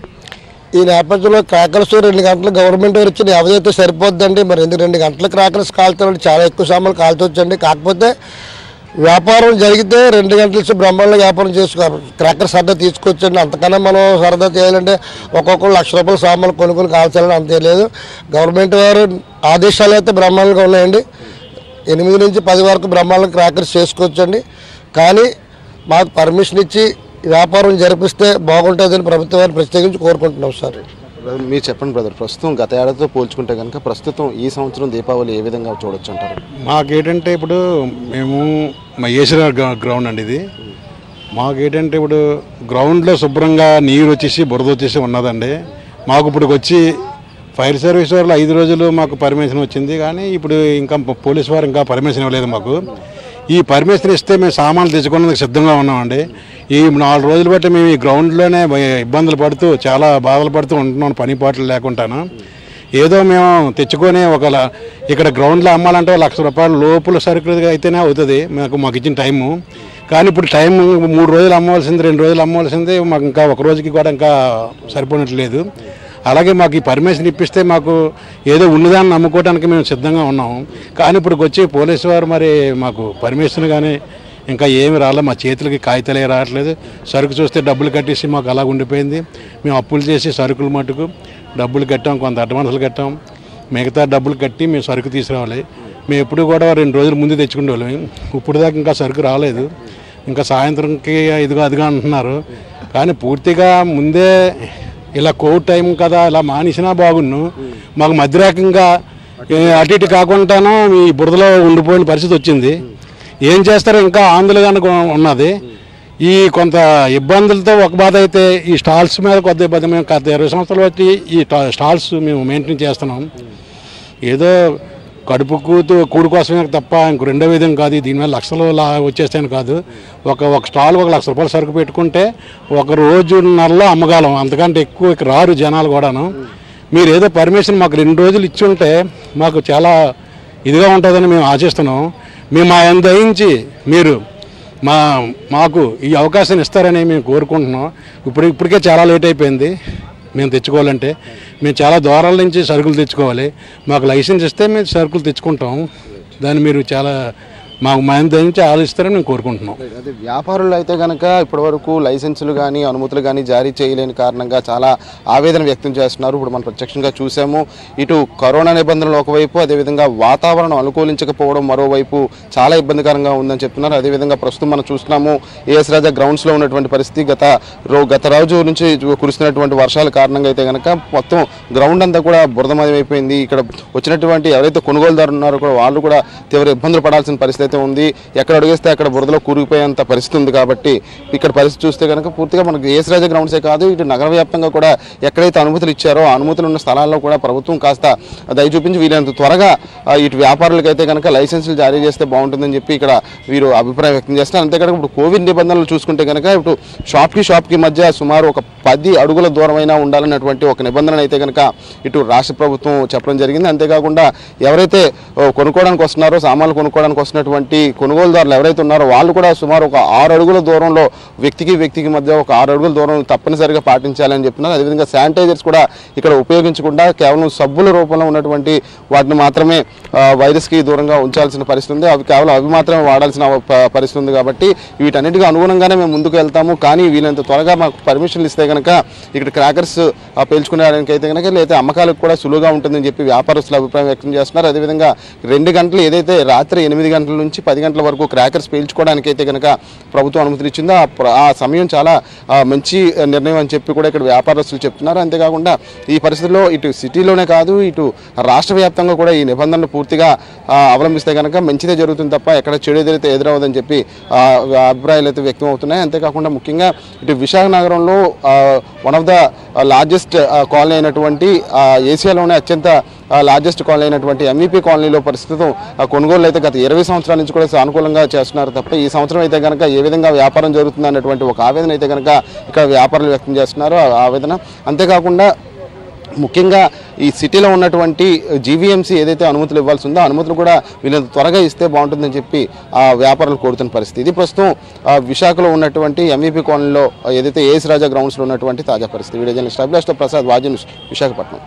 ఈ నేపథ్యంలో క్రాకర్స్ రెండు గంటలు గవర్నమెంట్ వారు ఇచ్చిన వ్యవధి అయితే సరిపోద్దండి మరి ఎందుకు రెండు గంటల క్రాకర్స్ కాల్చాలంటే చాలా ఎక్కువ సామాన్లు కాల్చొచ్చండి కాకపోతే వ్యాపారం జరిగితే రెండు గంటల నుంచి బ్రహ్మాండంగా వ్యాపారం చేసుకో క్రాకర్ సరదా తీసుకొచ్చండి అంతకన్నా మనం సరదా చేయాలంటే ఒక్కొక్కరు లక్ష రూపాయల సామాన్లు కొనుక్కొని కాల్చాలని అంతే లేదు గవర్నమెంట్ వారు ఆదేశాలు అయితే బ్రహ్మాండంగా ఉన్నాయండి ఎనిమిది నుంచి పది వరకు బ్రహ్మాండంగా క్రాకర్స్ చేసుకోవచ్చండి కానీ మాకు పర్మిషన్ ఇచ్చి వ్యాపారం జరిపిస్తే బాగుంటుందని ప్రభుత్వం వారు ప్రత్యేకించి కోరుకుంటున్నాం సార్ బ్రదర్, మీరు చెప్పండి బ్రదర్ ప్రస్తుతం గత ఏడాదితో పోల్చుకుంటే కనుక ప్రస్తుతం ఈ సంవత్సరం దీపావళి ఏ విధంగా చూడొచ్చు అంటారు మాకేంటంటే ఇప్పుడు మేము మా ఏసీఆర్ గ్రౌండ్ అండి ఇది మాకేంటంటే ఇప్పుడు గ్రౌండ్లో శుభ్రంగా నీరు వచ్చేసి బురద వచ్చేసి ఉన్నదండి మాకు ఇప్పుడు వచ్చి ఫైర్ సర్వీస్ వాళ్ళు ఐదు రోజులు మాకు పర్మిషన్ వచ్చింది కానీ ఇప్పుడు ఇంకా పోలీస్ వారు ఇంకా పర్మిషన్ ఇవ్వలేదు మాకు ఈ పర్మిషన్ ఇస్తే మేము సామాన్లు తెచ్చుకునేందుకు సిద్ధంగా ఉన్నామండి ఈ నాలుగు రోజులు బట్టి మేము ఈ గ్రౌండ్లోనే ఇబ్బందులు పడుతూ చాలా బాధలు పడుతూ ఉంటున్నాం పని పాటలు లేకుండాను ఏదో మేము తెచ్చుకొని ఒక ల- ఇక్కడ గ్రౌండ్లో అమ్మాలంటే ఒక లక్ష రూపాయల లోపల సరుకులు అయితేనే అవుతుంది మాకు మాకు ఇచ్చిన టైము కానీ ఇప్పుడు టైం మూడు రోజులు అమ్మవలసింది రెండు రోజులు అమ్మవలసింది మాకు ఇంకా ఒక రోజుకి కూడా ఇంకా సరిపోనట్లేదు అలాగే మాకు ఈ పర్మిషన్ ఇప్పిస్తే మాకు ఏదో ఉన్నదాన్ని నమ్ముకోవడానికి మేము సిద్ధంగా ఉన్నాము కానీ ఇప్పుడు వచ్చి పోలీసు వారు మరి మాకు పర్మిషన్ కానీ ఇంకా ఏమి రాలే మా చేతులకి కాగితాలే రావట్లేదు సరుకు చూస్తే డబ్బులు కట్టేసి మాకు అలా ఉండిపోయింది మేము అప్పులు చేసి సరుకులు మటుకు డబ్బులు కట్టాం కొంత అడ్వాన్సులు కట్టాం మిగతా డబ్బులు కట్టి మేము సరుకు తీసుకురావాలి మేము ఎప్పుడు కూడా రెండు రోజుల ముందు తెచ్చుకునే వాళ్ళం ఇప్పుడు దాకా ఇంకా సరుకు రాలేదు ఇంకా సాయంత్రంకి ఇదిగో అదిగా అంటున్నారు కానీ పూర్తిగా ముందే ఇలా కోవిడ్ టైం కదా ఇలా మానేసినా బాగున్ను మాకు మధ్యరకంగా ఏ, అటు ఇటు కాకుండాను ఈ బురదలో ఉండిపోయిన పరిస్థితి వచ్చింది ఏం చేస్తారో ఇంకా ఆందోళన ఉన్నది ఈ కొంత ఇబ్బందులతో ఒక బాధ అయితే ఈ స్టాల్స్ మీద కొద్ది ఇబ్బంది మేము గత ఇరవై సంవత్సరాలు బట్టి ఈ టా- స్టాల్స్ మేము మెయింటైన్ చేస్తున్నాం ఏదో కడుపు కూతు కూడు కోసమే తప్ప ఇంక రెండో విధం కాదు దీని మీద లక్షలు లా వచ్చేస్తాయని కాదు ఒక ఒక స్టాల్ ఒక లక్ష రూపాయలు సరుకు పెట్టుకుంటే ఒక రోజున్నరలో అమ్మగలం అంతకంటే ఎక్కువ ఇక రారు జనాలు కూడాను మీరు ఏదో పర్మిషన్ మాకు రెండు రోజులు ఇచ్చి ఉంటే మాకు చాలా ఇదిగా ఉంటుందని మేము ఆశిస్తున్నాం మేము మా ఎంత దయించి మీరు మా మాకు ఈ అవకాశాన్ని ఇస్తారని మేము కోరుకుంటున్నాం ఇప్పుడు ఇప్పటికే చాలా లేట్ అయిపోయింది మేము తెచ్చుకోవాలంటే మేము చాలా దూరాల నుంచి సరుకులు తెచ్చుకోవాలి మాకు లైసెన్స్ ఇస్తే మేము సరుకులు తెచ్చుకుంటాం దాన్ని మీరు చాలా మాకు మేము దయించి ఆలోచిస్తారని మేము కోరుకుంటున్నాం అదే వ్యాపారులు అయితే కనుక ఇప్పటివరకు లైసెన్సులు కానీ అనుమతులు కానీ జారీ చేయలేని కారణంగా చాలా ఆవేదన వ్యక్తం చేస్తున్నారు ఇప్పుడు మనం ప్రత్యక్షంగా చూసాము ఇటు కరోనా నిబంధనలు ఒకవైపు అదేవిధంగా వాతావరణం అనుకూలించకపోవడం మరోవైపు చాలా ఇబ్బందికరంగా ఉందని చెప్తున్నారు అదేవిధంగా ప్రస్తుతం మనం చూస్తున్నాము ఏఎస్ రాజా గ్రౌండ్స్లో ఉన్నటువంటి పరిస్థితి గత రో గత రోజు నుంచి కురుస్తున్నటువంటి వర్షాల కారణంగా అయితే కనుక మొత్తం గ్రౌండ్ అంతా కూడా బురదమయం అయిపోయింది ఇక్కడ వచ్చినటువంటి ఎవరైతే కొనుగోలుదారులు ఉన్నారో కూడా వాళ్ళు కూడా తీవ్ర ఇబ్బందులు పడాల్సిన పరిస్థితి అయితే ఉంది ఎక్కడ అడిగేస్తే అక్కడ బురదలో కూరుకుపోయేంత పరిస్థితి ఉంది కాబట్టి ఇక్కడ పరిస్థితి చూస్తే కనుక పూర్తిగా మనకు ఏఎస్ రాజా గ్రౌండ్సే కాదు ఇటు నగర వ్యాప్తంగా కూడా ఎక్కడైతే అనుమతులు ఇచ్చారో ఆ అనుమతులు ఉన్న స్థలాల్లో కూడా ప్రభుత్వం కాస్త దయ చూపించి వీలైనంత త్వరగా ఆ, ఇటు వ్యాపారులకు అయితే కనుక లైసెన్సులు జారీ చేస్తే బాగుంటుందని చెప్పి ఇక్కడ వీరు అభిప్రాయం వ్యక్తం చేస్తున్నారు అంతేకాక ఇప్పుడు కోవిడ్ నిబంధనలు చూసుకుంటే కనుక ఇప్పుడు షాప్కి షాప్కి మధ్య సుమారు ఒక పది అడుగుల దూరమైనా ఉండాలన్నటువంటి ఒక నిబంధన అయితే కనుక ఇటు రాష్ట్ర ప్రభుత్వం చెప్పడం జరిగింది అంతేకాకుండా ఎవరైతే ఓ, కొనుక్కోవడానికి వస్తున్నారో సామాన్లు కొనుక్కోవడానికి వస్తున్నటువంటి కొనుగోలుదారులు ఎవరైతే ఉన్నారో వాళ్ళు కూడా సుమారు ఒక ఆరు అడుగుల దూరంలో వ్యక్తికి వ్యక్తికి మధ్య ఒక ఆరు అడుగుల దూరం తప్పనిసరిగా పాటించాలని చెప్తున్నారు అదేవిధంగా శానిటైజర్స్ కూడా ఇక్కడ ఉపయోగించకుండా కేవలం సబ్బుల రూపంలో ఉన్నటువంటి వాటిని మాత్రమే ఆ, వైరస్కి దూరంగా ఉంచాల్సిన పరిస్థితి ఉంది అవి కేవలం అవి మాత్రమే వాడాల్సిన ప- పరిస్థితి ఉంది కాబట్టి వీటన్నిటికీ అనుగుణంగానే మేము ముందుకు వెళ్తాము కానీ వీళ్ళంత త్వరగా మాకు పర్మిషన్లు ఇస్తే కనుక ఇక్కడ క్రాకర్స్ పేల్చుకునేదానికి అయితే కనుక లేదా అమ్మకాలకు కూడా సులువుగా ఉంటుందని చెప్పి వ్యాపారస్తులు అభిప్రాయం వ్యక్తం చేస్తున్నారు అదేవిధంగా రెండు గంటలు ఏదైతే రాత్రి ఎనిమిది గంటల నుంచి పది గంటల వరకు క్రాకర్స్ పేల్చుకోవడానికి అయితే కనుక ప్రభుత్వం అనుమతి ఇచ్చిందో ఆ ప్ర- ఆ సమయం చాలా ఆ, మంచి నిర్ణయం అని చెప్పి కూడా ఇక్కడ వ్యాపారస్తులు చెప్తున్నారు అంతేకాకుండా ఈ పరిస్థితుల్లో ఇటు సిటీలోనే కాదు ఇటు రాష్ట్ర వ్యాప్తంగా కూడా ఈ నిబంధనలు పూర్తిగా ఆ, అవలంబిస్తే కనుక మంచిదే జరుగుతుంది తప్ప ఎక్కడ చెడు ఎదురైతే ఎదురవదని చెప్పి ఆ, అభిప్రాయాలు అయితే వ్యక్తం అవుతున్నాయి అంతేకాకుండా ముఖ్యంగా ఇటు విశాఖ నగరంలో one of the largest colony అయినటువంటి ఆ, ఏసియాలోనే అత్యంత లార్జెస్ట్ కాలనీ అయినటువంటి ఎంఈపీ కాలనీలో ప్రస్తుతం ఆ కొనుగోలు అయితే గత ఇరవై సంవత్సరాల నుంచి కూడా సానుకూలంగా చేస్తున్నారు తప్ప ఈ సంవత్సరం అయితే కనుక ఏ విధంగా వ్యాపారం జరుగుతుంది అన్నటువంటి ఒక ఆవేదన అయితే కనుక ఇక్కడ వ్యాపారులు వ్యక్తం చేస్తున్నారు ఆ ఆవేదన అంతేకాకుండా ముఖ్యంగా ఈ సిటీలో ఉన్నటువంటి జీవీఎంసీ ఏదైతే అనుమతులు ఇవ్వాల్సి ఉందో ఆ అనుమతులు కూడా వీళ్ళంత త్వరగా ఇస్తే బాగుంటుందని చెప్పి ఆ వ్యాపారులు కోరుతున్న పరిస్థితి ఇది ప్రస్తుతం ఆ, విశాఖలో ఉన్నటువంటి ఎంఈపీ కాలనీలో ఏదైతే ఏఎస్ రాజా గ్రౌండ్స్లో ఉన్నటువంటి తాజా పరిస్థితి వీడియో జర్నలిస్ట్ అభిలాష్తో ప్రసాద్ వాజు న్యూస్ విశాఖపట్నం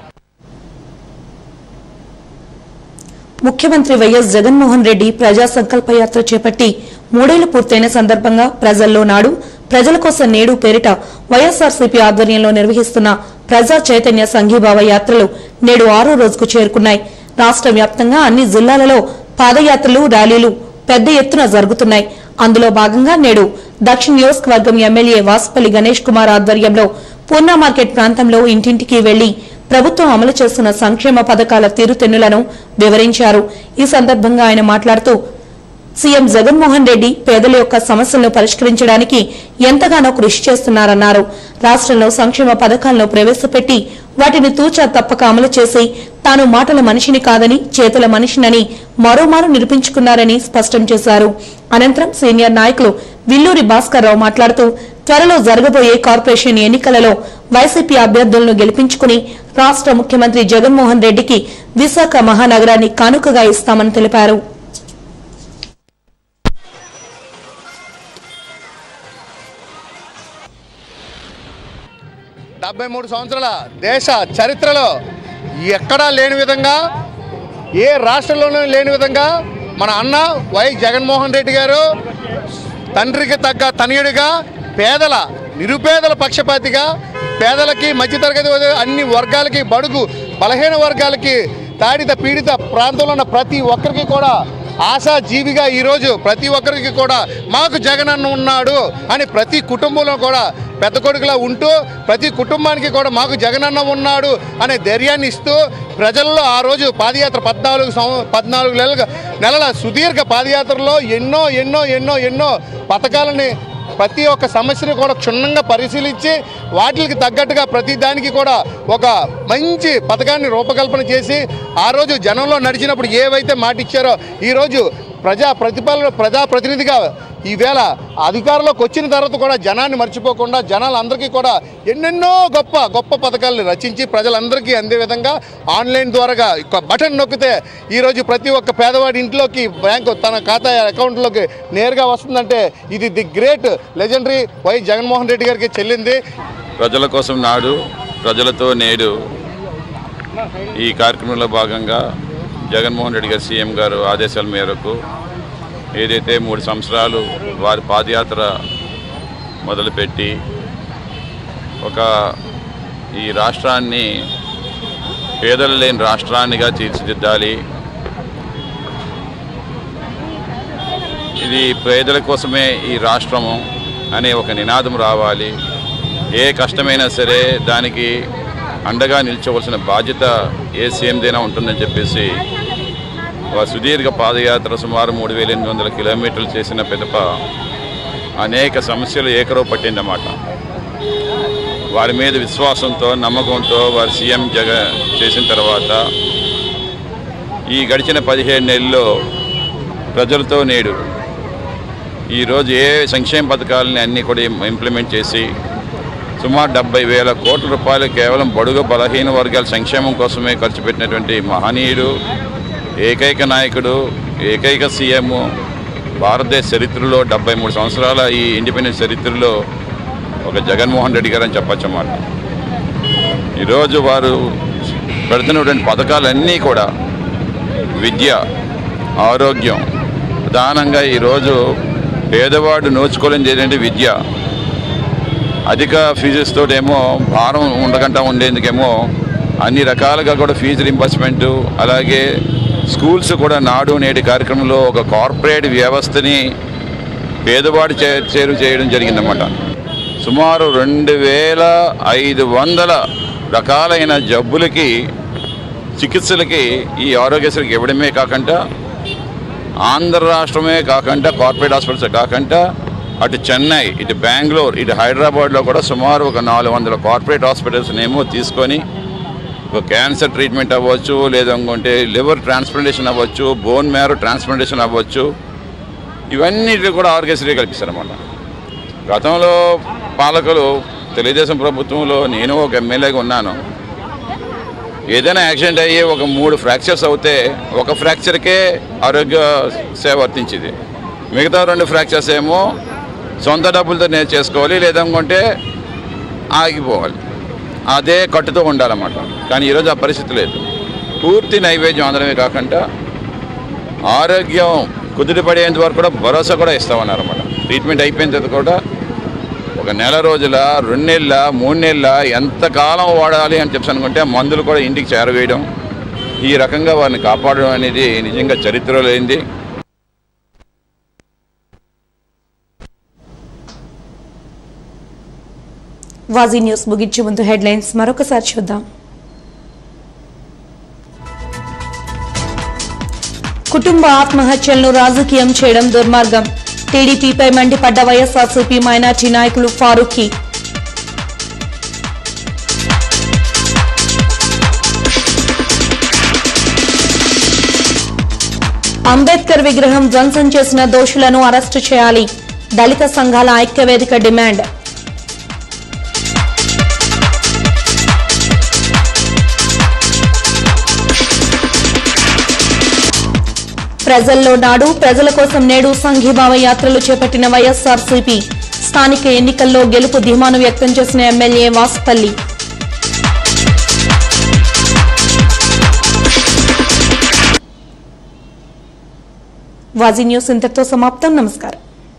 ముఖ్యమంత్రి వైఎస్ జగన్మోహన్ రెడ్డి ప్రజా సంకల్ప యాత్ర చేపట్టి మూడేళ్లు పూర్తయిన సందర్భంగా ప్రజల్లో నాడు ప్రజల కోసం నేడు పేరిట వైఎస్ఆర్సీపీ ఆధ్వర్యంలో నిర్వహిస్తున్న ప్రజా చైతన్య సంఘీభావ యాత్రలు నేడు ఆరో రోజుకు చేరుకున్నాయి రాష్ట్ర వ్యాప్తంగా అన్ని జిల్లాలలో పాదయాత్రలు ర్యాలీలు పెద్ద ఎత్తున జరుగుతున్నాయి అందులో భాగంగా నేడు దక్షిణ నియోజకవర్గం ఎమ్మెల్యే వాసుపల్లి గణేష్ కుమార్ ఆధ్వర్యంలో పూర్ణ మార్కెట్ ప్రాంతంలో ఇంటింటికి వెళ్లి ప్రభుత్వం అమలు చేస్తున్న సంక్షేమ పథకాల తీరుతెన్నులను వివరించారు ఈ సందర్భంగా ఆయన మాట్లాడుతూ సీఎం జగన్మోహన్ రెడ్డి పేదల యొక్క సమస్యలను పరిష్కరించడానికి ఎంతగానో కృషి చేస్తున్నారన్నారు రాష్ట్రంలో సంక్షేమ పథకాలను ప్రవేశపెట్టి వాటిని తూచా తప్పక అమలు చేసి తాను మాటల మనిషిని కాదని చేతుల మనిషినని మరోమారు నిరూపించుకున్నారని స్పష్టం చేశారు అనంతరం సీనియర్ నాయకులు విల్లూరి భాస్కర్ రావు మాట్లాడుతూ త్వరలో జరగబోయే కార్పొరేషన్ ఎన్నికలలో వైసీపీ అభ్యర్థులను గెలిపించుకుని రాష్ట్ర ముఖ్యమంత్రి జగన్మోహన్ రెడ్డికి విశాఖ మహానగరాన్ని కానుకగా ఇస్తామని తెలిపారు డెబ్బై మూడు సంవత్సరాల దేశ చరిత్రలో ఎక్కడా లేని విధంగా ఏ రాష్ట్రంలోనూ లేని విధంగా మన అన్న వై జగన్మోహన్ రెడ్డి గారు తండ్రికి తగ్గ తనయుడిగా పేదల నిరుపేదల పక్షపాతిగా పేదలకి మధ్యతరగతి వర్గ- అన్ని వర్గాలకి బడుగు బలహీన వర్గాలకి తాడిత పీడిత ప్రాంతంలో ఉన్న ప్రతి ఒక్కరికి కూడా ఆశా జీవిగా ఈరోజు ప్రతి ఒక్కరికి కూడా మాకు జగనన్న ఉన్నాడు అని ప్రతి కుటుంబంలో కూడా పెద్ద కొడుకులా ఉంటూ ప్రతి కుటుంబానికి కూడా మాకు జగనన్న ఉన్నాడు అనే ధైర్యాన్ని ఇస్తూ ప్రజల్లో ఆ రోజు పాదయాత్ర పద్నాలుగు సంవ పద్నాలుగు నెలల నెలల సుదీర్ఘ పాదయాత్రలో ఎన్నో ఎన్నో ఎన్నో ఎన్నో పథకాలని ప్రతి ఒక్క సమస్యను కూడా క్షుణ్ణంగా పరిశీలించి వాటికి తగ్గట్టుగా ప్రతి దానికి కూడా ఒక మంచి పథకాన్ని రూపకల్పన చేసి ఆ రోజు జనంలో నడిచినప్పుడు ఏవైతే మాట ఇచ్చారో ఈరోజు ప్రజా ప్రతిపాలన ప్రజాప్రతినిధిగా ఈవేళ అధికారంలోకి వచ్చిన తర్వాత కూడా జనాన్ని మర్చిపోకుండా జనాలందరికీ కూడా ఎన్నెన్నో గొప్ప గొప్ప పథకాలను రచించి ప్రజలందరికీ అందే విధంగా ఆన్లైన్ ద్వారాగా ఒక బటన్ నొక్కితే ఈరోజు ప్రతి ఒక్క పేదవాడి ఇంట్లోకి బ్యాంకు తన ఖాతా అకౌంట్లోకి నేరుగా వస్తుందంటే ఇది the great legendary Y Jaganmohan Reddy గారికి చెల్లింది ప్రజల కోసం నాడు ప్రజలతో నేడు ఈ కార్యక్రమంలో భాగంగా జగన్మోహన్ రెడ్డి గారు సీఎం గారు ఆదేశాల మేరకు ఏదైతే మూడు సంవత్సరాలు వారి పాదయాత్ర మొదలుపెట్టి ఒక ఈ రాష్ట్రాన్ని పేదలు లేని రాష్ట్రాన్నిగా తీర్చిదిద్దాలి ఇది పేదల కోసమే ఈ రాష్ట్రము అనే ఒక నినాదం రావాలి ఏ కష్టమైనా సరే దానికి అండగా నిల్చోవలసిన బాధ్యత ఏ సీఎందైనా ఉంటుందని చెప్పేసి ఒక సుదీర్ఘ పాదయాత్ర సుమారు మూడు వేల ఎనిమిది వందల కిలోమీటర్లు చేసిన పిదప అనేక సమస్యలు ఏకరవ పట్టిందన్నమాట వారి మీద విశ్వాసంతో నమ్మకంతో వారు సీఎం జగ చేసిన తర్వాత ఈ గడిచిన పదిహేడు నెలల్లో ప్రజలతో నేడు ఈరోజు ఏ సంక్షేమ పథకాలని అన్నీ కూడా ఇంప్లిమెంట్ చేసి సుమారు డెబ్బై వేల కోట్ల రూపాయలు కేవలం బడుగు బలహీన వర్గాల సంక్షేమం కోసమే ఖర్చు పెట్టినటువంటి మహనీయుడు ఏకైక నాయకుడు ఏకైక సీఎం భారతదేశ చరిత్రలో డెబ్బై మూడు సంవత్సరాల ఈ ఇండిపెండెన్స్ చరిత్రలో ఒక జగన్మోహన్ రెడ్డి గారు అని చెప్పచ్చు అన్నమాట ఈరోజు వారు పెడుతున్నటువంటి పథకాలన్నీ కూడా విద్య ఆరోగ్యం ప్రధానంగా ఈరోజు పేదవాడు నోచుకోలేని ఏంటంటే విద్య అధిక ఫీజెస్ తోటేమో భారం ఉండకుండా ఉండేందుకేమో అన్ని రకాలుగా కూడా ఫీజు రింబర్స్మెంట్ అలాగే స్కూల్స్ కూడా నాడు నేటి కార్యక్రమంలో ఒక కార్పొరేట్ వ్యవస్థని పేదవాడు చే చేరు చేయడం జరిగిందన్నమాట సుమారు రెండు వేల ఐదు వందల రకాలైన జబ్బులకి చికిత్సలకి ఈ ఆరోగ్యశ్రీకి ఇవ్వడమే కాకుండా ఆంధ్ర రాష్ట్రమే కాకుండా కార్పొరేట్ హాస్పిటల్స్ కాకుండా అటు చెన్నై ఇటు బెంగళూరు ఇటు హైదరాబాద్లో కూడా సుమారు ఒక నాలుగు వందల కార్పొరేట్ హాస్పిటల్స్నేమో తీసుకొని ఒక క్యాన్సర్ ట్రీట్మెంట్ అవ్వచ్చు లేదా అనుకుంటే లివర్ ట్రాన్స్ప్లాంటేషన్ అవ్వచ్చు బోన్ మ్యారో ట్రాన్స్ప్లాంటేషన్ అవ్వచ్చు ఇవన్నిటిని కూడా ఆరోగ్యశ్రీ కల్పిస్తారన్నమాట గతంలో పాలకులు తెలుగుదేశం ప్రభుత్వంలో నేను ఒక ఎమ్మెల్యేగా ఉన్నాను ఏదైనా యాక్సిడెంట్ అయ్యి ఒక మూడు ఫ్రాక్చర్స్ అవుతే ఒక ఫ్రాక్చర్కే ఆరోగ్య సేవ వర్తించింది మిగతా రెండు ఫ్రాక్చర్స్ ఏమో సొంత డబ్బులతో నేను చేసుకోవాలి లేదనుకుంటే ఆగిపోవాలి అదే కట్టుతో ఉండాలన్నమాట కానీ ఈరోజు ఆ పరిస్థితి లేదు పూర్తి నైవేద్యం అందడమే కాకుండా ఆరోగ్యం కుదిరిపడేంత వరకు కూడా భరోసా కూడా ఇస్తామన్నారు అన్నమాట ట్రీట్మెంట్ అయిపోయిన తర్వాత కూడా ఒక నెల రోజుల రెండు నెలల మూడు నెలల ఎంతకాలం వాడాలి అని చెప్పి అనుకుంటే మందులు కూడా ఇంటికి చేరవేయడం ఈ రకంగా వారిని కాపాడడం అనేది నిజంగా చరిత్రలో లేనిది వాజీ న్యూస్ ముగించే ముందు హెడ్లైన్స్ మరొకసారి చూద్దాం కుటుంబ ఆత్మహత్యలను రాజకీయం చేయడం దుర్మార్గం టీడీపీపై మండిపడ్డ వైఎస్ఆర్సీపీ మైనార్టీ నాయకులు ఫారూఖీ అంబేద్కర్ విగ్రహం ధ్వంసం చేసిన దోషులను అరెస్టు చేయాలి దళిత సంఘాల ఐక్యవేదిక డిమాండ్ ప్రజల్లో నాడు ప్రజల కోసం నేడు సంఘీభావ యాత్రలు చేపట్టిన వైఎస్ఆర్సీపీ స్థానిక ఎన్నికల్లో గెలుపు ధీమాను వ్యక్తం చేసిన ఎమ్మెల్యే వాసుపల్లి వాజీ న్యూస్ ఇంతటితో సమాప్తం నమస్కారం